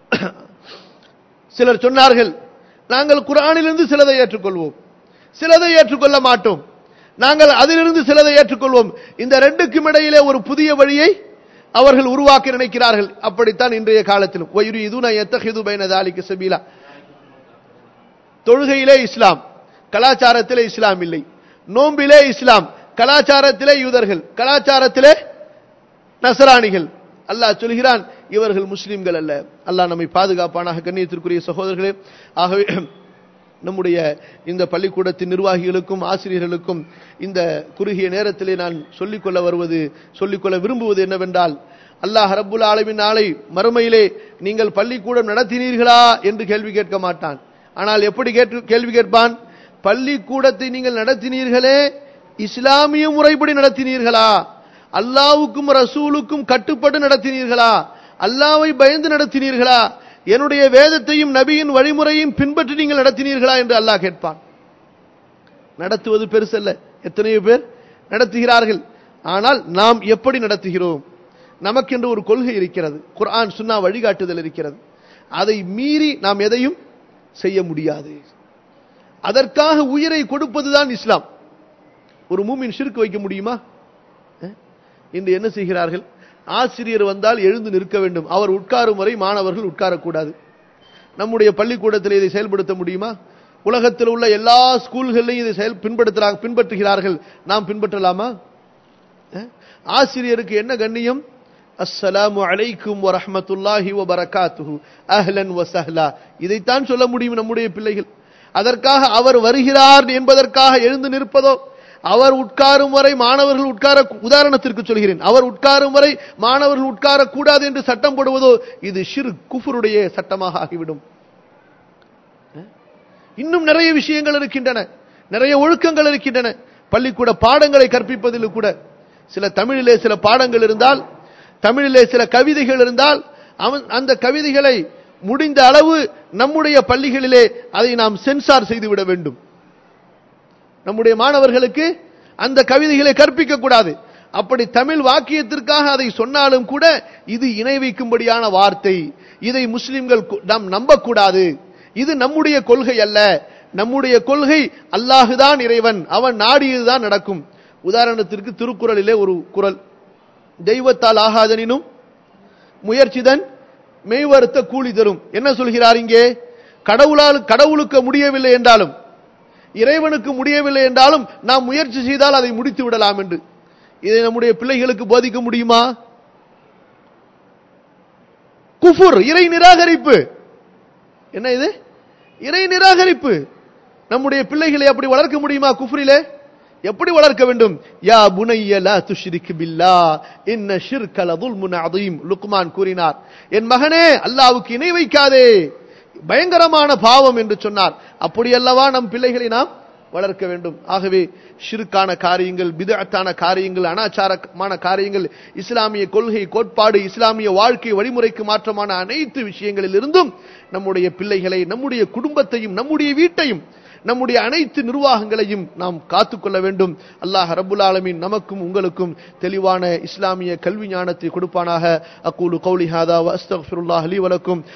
[SPEAKER 1] சிலர் சொன்னார்கள் நாங்கள் குர்ஆனிலிருந்து சிலதை ஏற்றுக்கொள்வோம் சிலதை ஏற்றுக்கொள்ள மாட்டோம் நாங்கள் அதிலிருந்து சிலதை ஏற்றுக்கொள்வோம் இந்த ரெண்டுக்கும் இடையிலே ஒரு புதிய வழியை அவர்கள் உருவாக்க நினைக்கிறார்கள் அப்படித்தான் இன்றைய காலத்திலும் وَيُرِيدُونَ يَتَّخِذُوا بَيْنَ ذَلِكَ سَبِيلًا தொழுகையிலே இஸ்லாம் கலாச்சாரத்திலே இஸ்லாம் இல்லை நோம்பிலே இஸ்லாம் கலாச்சாரத்திலே யூதர்கள் கலாச்சாரத்திலே நசராணிகள் அல்லாஹ் சொல்கிறான் இவர்கள் முஸ்லிம்கள் அல்ல அல்லாஹ் நம்மை பாதுகாப்பானாக கண்ணியத்திற்குரிய சகோதரர்களே ஆகவே நம்முடைய இந்த பள்ளிக்கூடத்தின் நிர்வாகிகளுக்கும் ஆசிரியர்களுக்கும் இந்த குறுகிய நேரத்திலே நான் சொல்லிக்கொள்ள வருவது சொல்லிக்கொள்ள விரும்புவது என்னவென்றால் அல்லாஹ் ரப்புல் ஆலமின் நாளை மறுமையிலே நீங்கள் பள்ளிக்கூடம் நடத்தினீர்களா என்று கேள்வி கேட்க மாட்டான் ஆனால் எப்படி கேட்டு கேள்வி கேட்பான் பள்ளிக்கூடத்தை நீங்கள் நடத்தினீர்களே இஸ்லாமிய முறைப்படி நடத்தினீர்களா அல்லாவுக்கும் ரசூலுக்கும் கட்டுப்பட்டு நடத்தினீர்களா அல்லாவை பயந்து நடத்தினீர்களா என்னுடைய வேதத்தையும் நபியின் வழிமுறையும் பின்பற்றி நீங்கள் நடத்தினீர்களா என்று அல்லாஹ் கேட்பான் நடத்துவது பெருசல்ல எத்தனையோ பேர் நடத்துகிறார்கள் ஆனால் நாம் எப்படி நடத்துகிறோம் நமக்கென்று ஒரு கொள்கை இருக்கிறது குர்ஆன் சுன்னா வழிகாட்டுதல் இருக்கிறது அதை மீறி நாம் எதையும் செய்ய முடியாது அதற்காக உயிரை கொடுப்பதுதான் இஸ்லாம் ஒரு மூமின் ஷிர்க் வைக்க முடியுமா அஹ்? இன்று என்ன செய்கிறார்கள் ஆசிரியர் வந்தால் எழுந்து நிற்க வேண்டும் அவர் உட்காரும் வரை மாணவர்கள் உட்காரக்கூடாது நம்முடைய பள்ளிக்கூடத்தில் இதை செயல்படுத்த முடியுமா உலகத்தில் உள்ள எல்லா ஸ்கூல்களையும் இதை செயல் பின்படுத்துறாங்க பின்பற்றுகிறார்கள் நாம் பின்பற்றலாமா அஹ், ஆசிரியருக்கு என்ன கண்ணியம் அஸ்ஸலாமு அலைக்கும் வரஹ்மத்துல்லாஹி வபரகாத்துஹு அஹ்லன் வசஹ்லா இதைத்தான் சொல்ல முடியும் நம்முடைய பிள்ளைகள் அதற்காக அவர் வருகிறார் என்பதற்காக எழுந்து நிற்பதோ அவர் உட்காரும் வரை மாணவர்கள் உட்கார உதாரணத்திற்கு சொல்கிறேன் அவர் உட்காரும் வரை மாணவர்கள் உட்காரக் கூடாது என்று சட்டம் போடுவதோ இது ஷிர் குஃபருடைய சட்டமாக ஆகிவிடும் இன்னும் நிறைய விஷயங்கள் இருக்கின்றன நிறைய ஒழுக்கங்கள் இருக்கின்றன பள்ளிக்கூட பாடங்களை கற்பிப்பதில் கூட சில தமிழிலே சில பாடங்கள் இருந்தால் தமிழிலே சில கவிதைகள் இருந்தால் அவன் அந்த கவிதைகளை முடிந்த அளவு நம்முடைய பள்ளிகளிலே அதை நாம் சென்சார் செய்துவிட வேண்டும் நம்முடைய மாணவர்களுக்கு அந்த கவிதைகளை கற்பிக்க கூடாது அப்படி தமிழ் வாக்கியத்திற்காக அதை சொன்னாலும் கூட இது இணை வைக்கும்படியான வார்த்தை இதை முஸ்லிம்கள் கு- நாம் நம்பக்கூடாது இது நம்முடைய கொள்கை அல்ல நம்முடைய கொள்கை அல்லாஹுதான் இறைவன் அவன் நாடியதுதான் நடக்கும் உதாரணத்திற்கு திருக்குறளிலே ஒரு குறள் தெய்வத்தால் ஆகாதனினும் முயற்சிதன் மெய்வருத்த கூலி தரும் என்ன சொல்கிறார் இங்கே கடவுளால் கடவுளுக்கு முடியவில்லை என்றாலும் இறைவனுக்கு முடியவில்லை என்றாலும் நாம் முயற்சி செய்தால் அதை முடித்து விடலாம் என்று இதை நம்முடைய பிள்ளைகளுக்கு போதிக்க முடியுமா குஃபுர் இறை நிராகரிப்பு என்ன இது இறை நிராகரிப்பு நம்முடைய பிள்ளைகளை அப்படி வளர்க்க முடியுமா குஃப்ரிலே எப்படி வளர்க்க வேண்டும் யா புனைய லா துஷ்ரிக் பில்லா இன்ன ஷிர்க லதுல்முன் அதீம் லுக்மான் கூறினார் என் மகனே அல்லாஹ்வுக்கு இணை வைக்காதே பயங்கரமான பாவம் என்று சொன்னார் அப்படியல்லவா நம் பிள்ளைகளை நாம் வளர்க்க வேண்டும் ஆகவே ஷிருக்கான காரியங்கள் பிதஅத்தான காரியங்கள் அனாச்சாரமான காரியங்கள் இஸ்லாமிய கொள்கை கோட்பாடு இஸ்லாமிய வாழ்க்கை வழிமுறைக்கு மாற்றமான அனைத்து விஷயங்களில் இருந்தும் நம்முடைய பிள்ளைகளை நம்முடைய குடும்பத்தையும் நம்முடைய வீட்டையும் நம்முடைய அனைத்து நிர்வாகங்களையும் நாம் காத்துக்கொள்ள வேண்டும் அல்லாஹ் ரப்புல் ஆலமீன் நமக்கும் உங்களுக்கும் தெளிவான இஸ்லாமிய கல்வி ஞானத்தை கொடுப்பானாக அக்கூலு கௌலி ஹாதா வ அஸ்தக்ஃபிருல்லாஹ் லீ வலக்கும்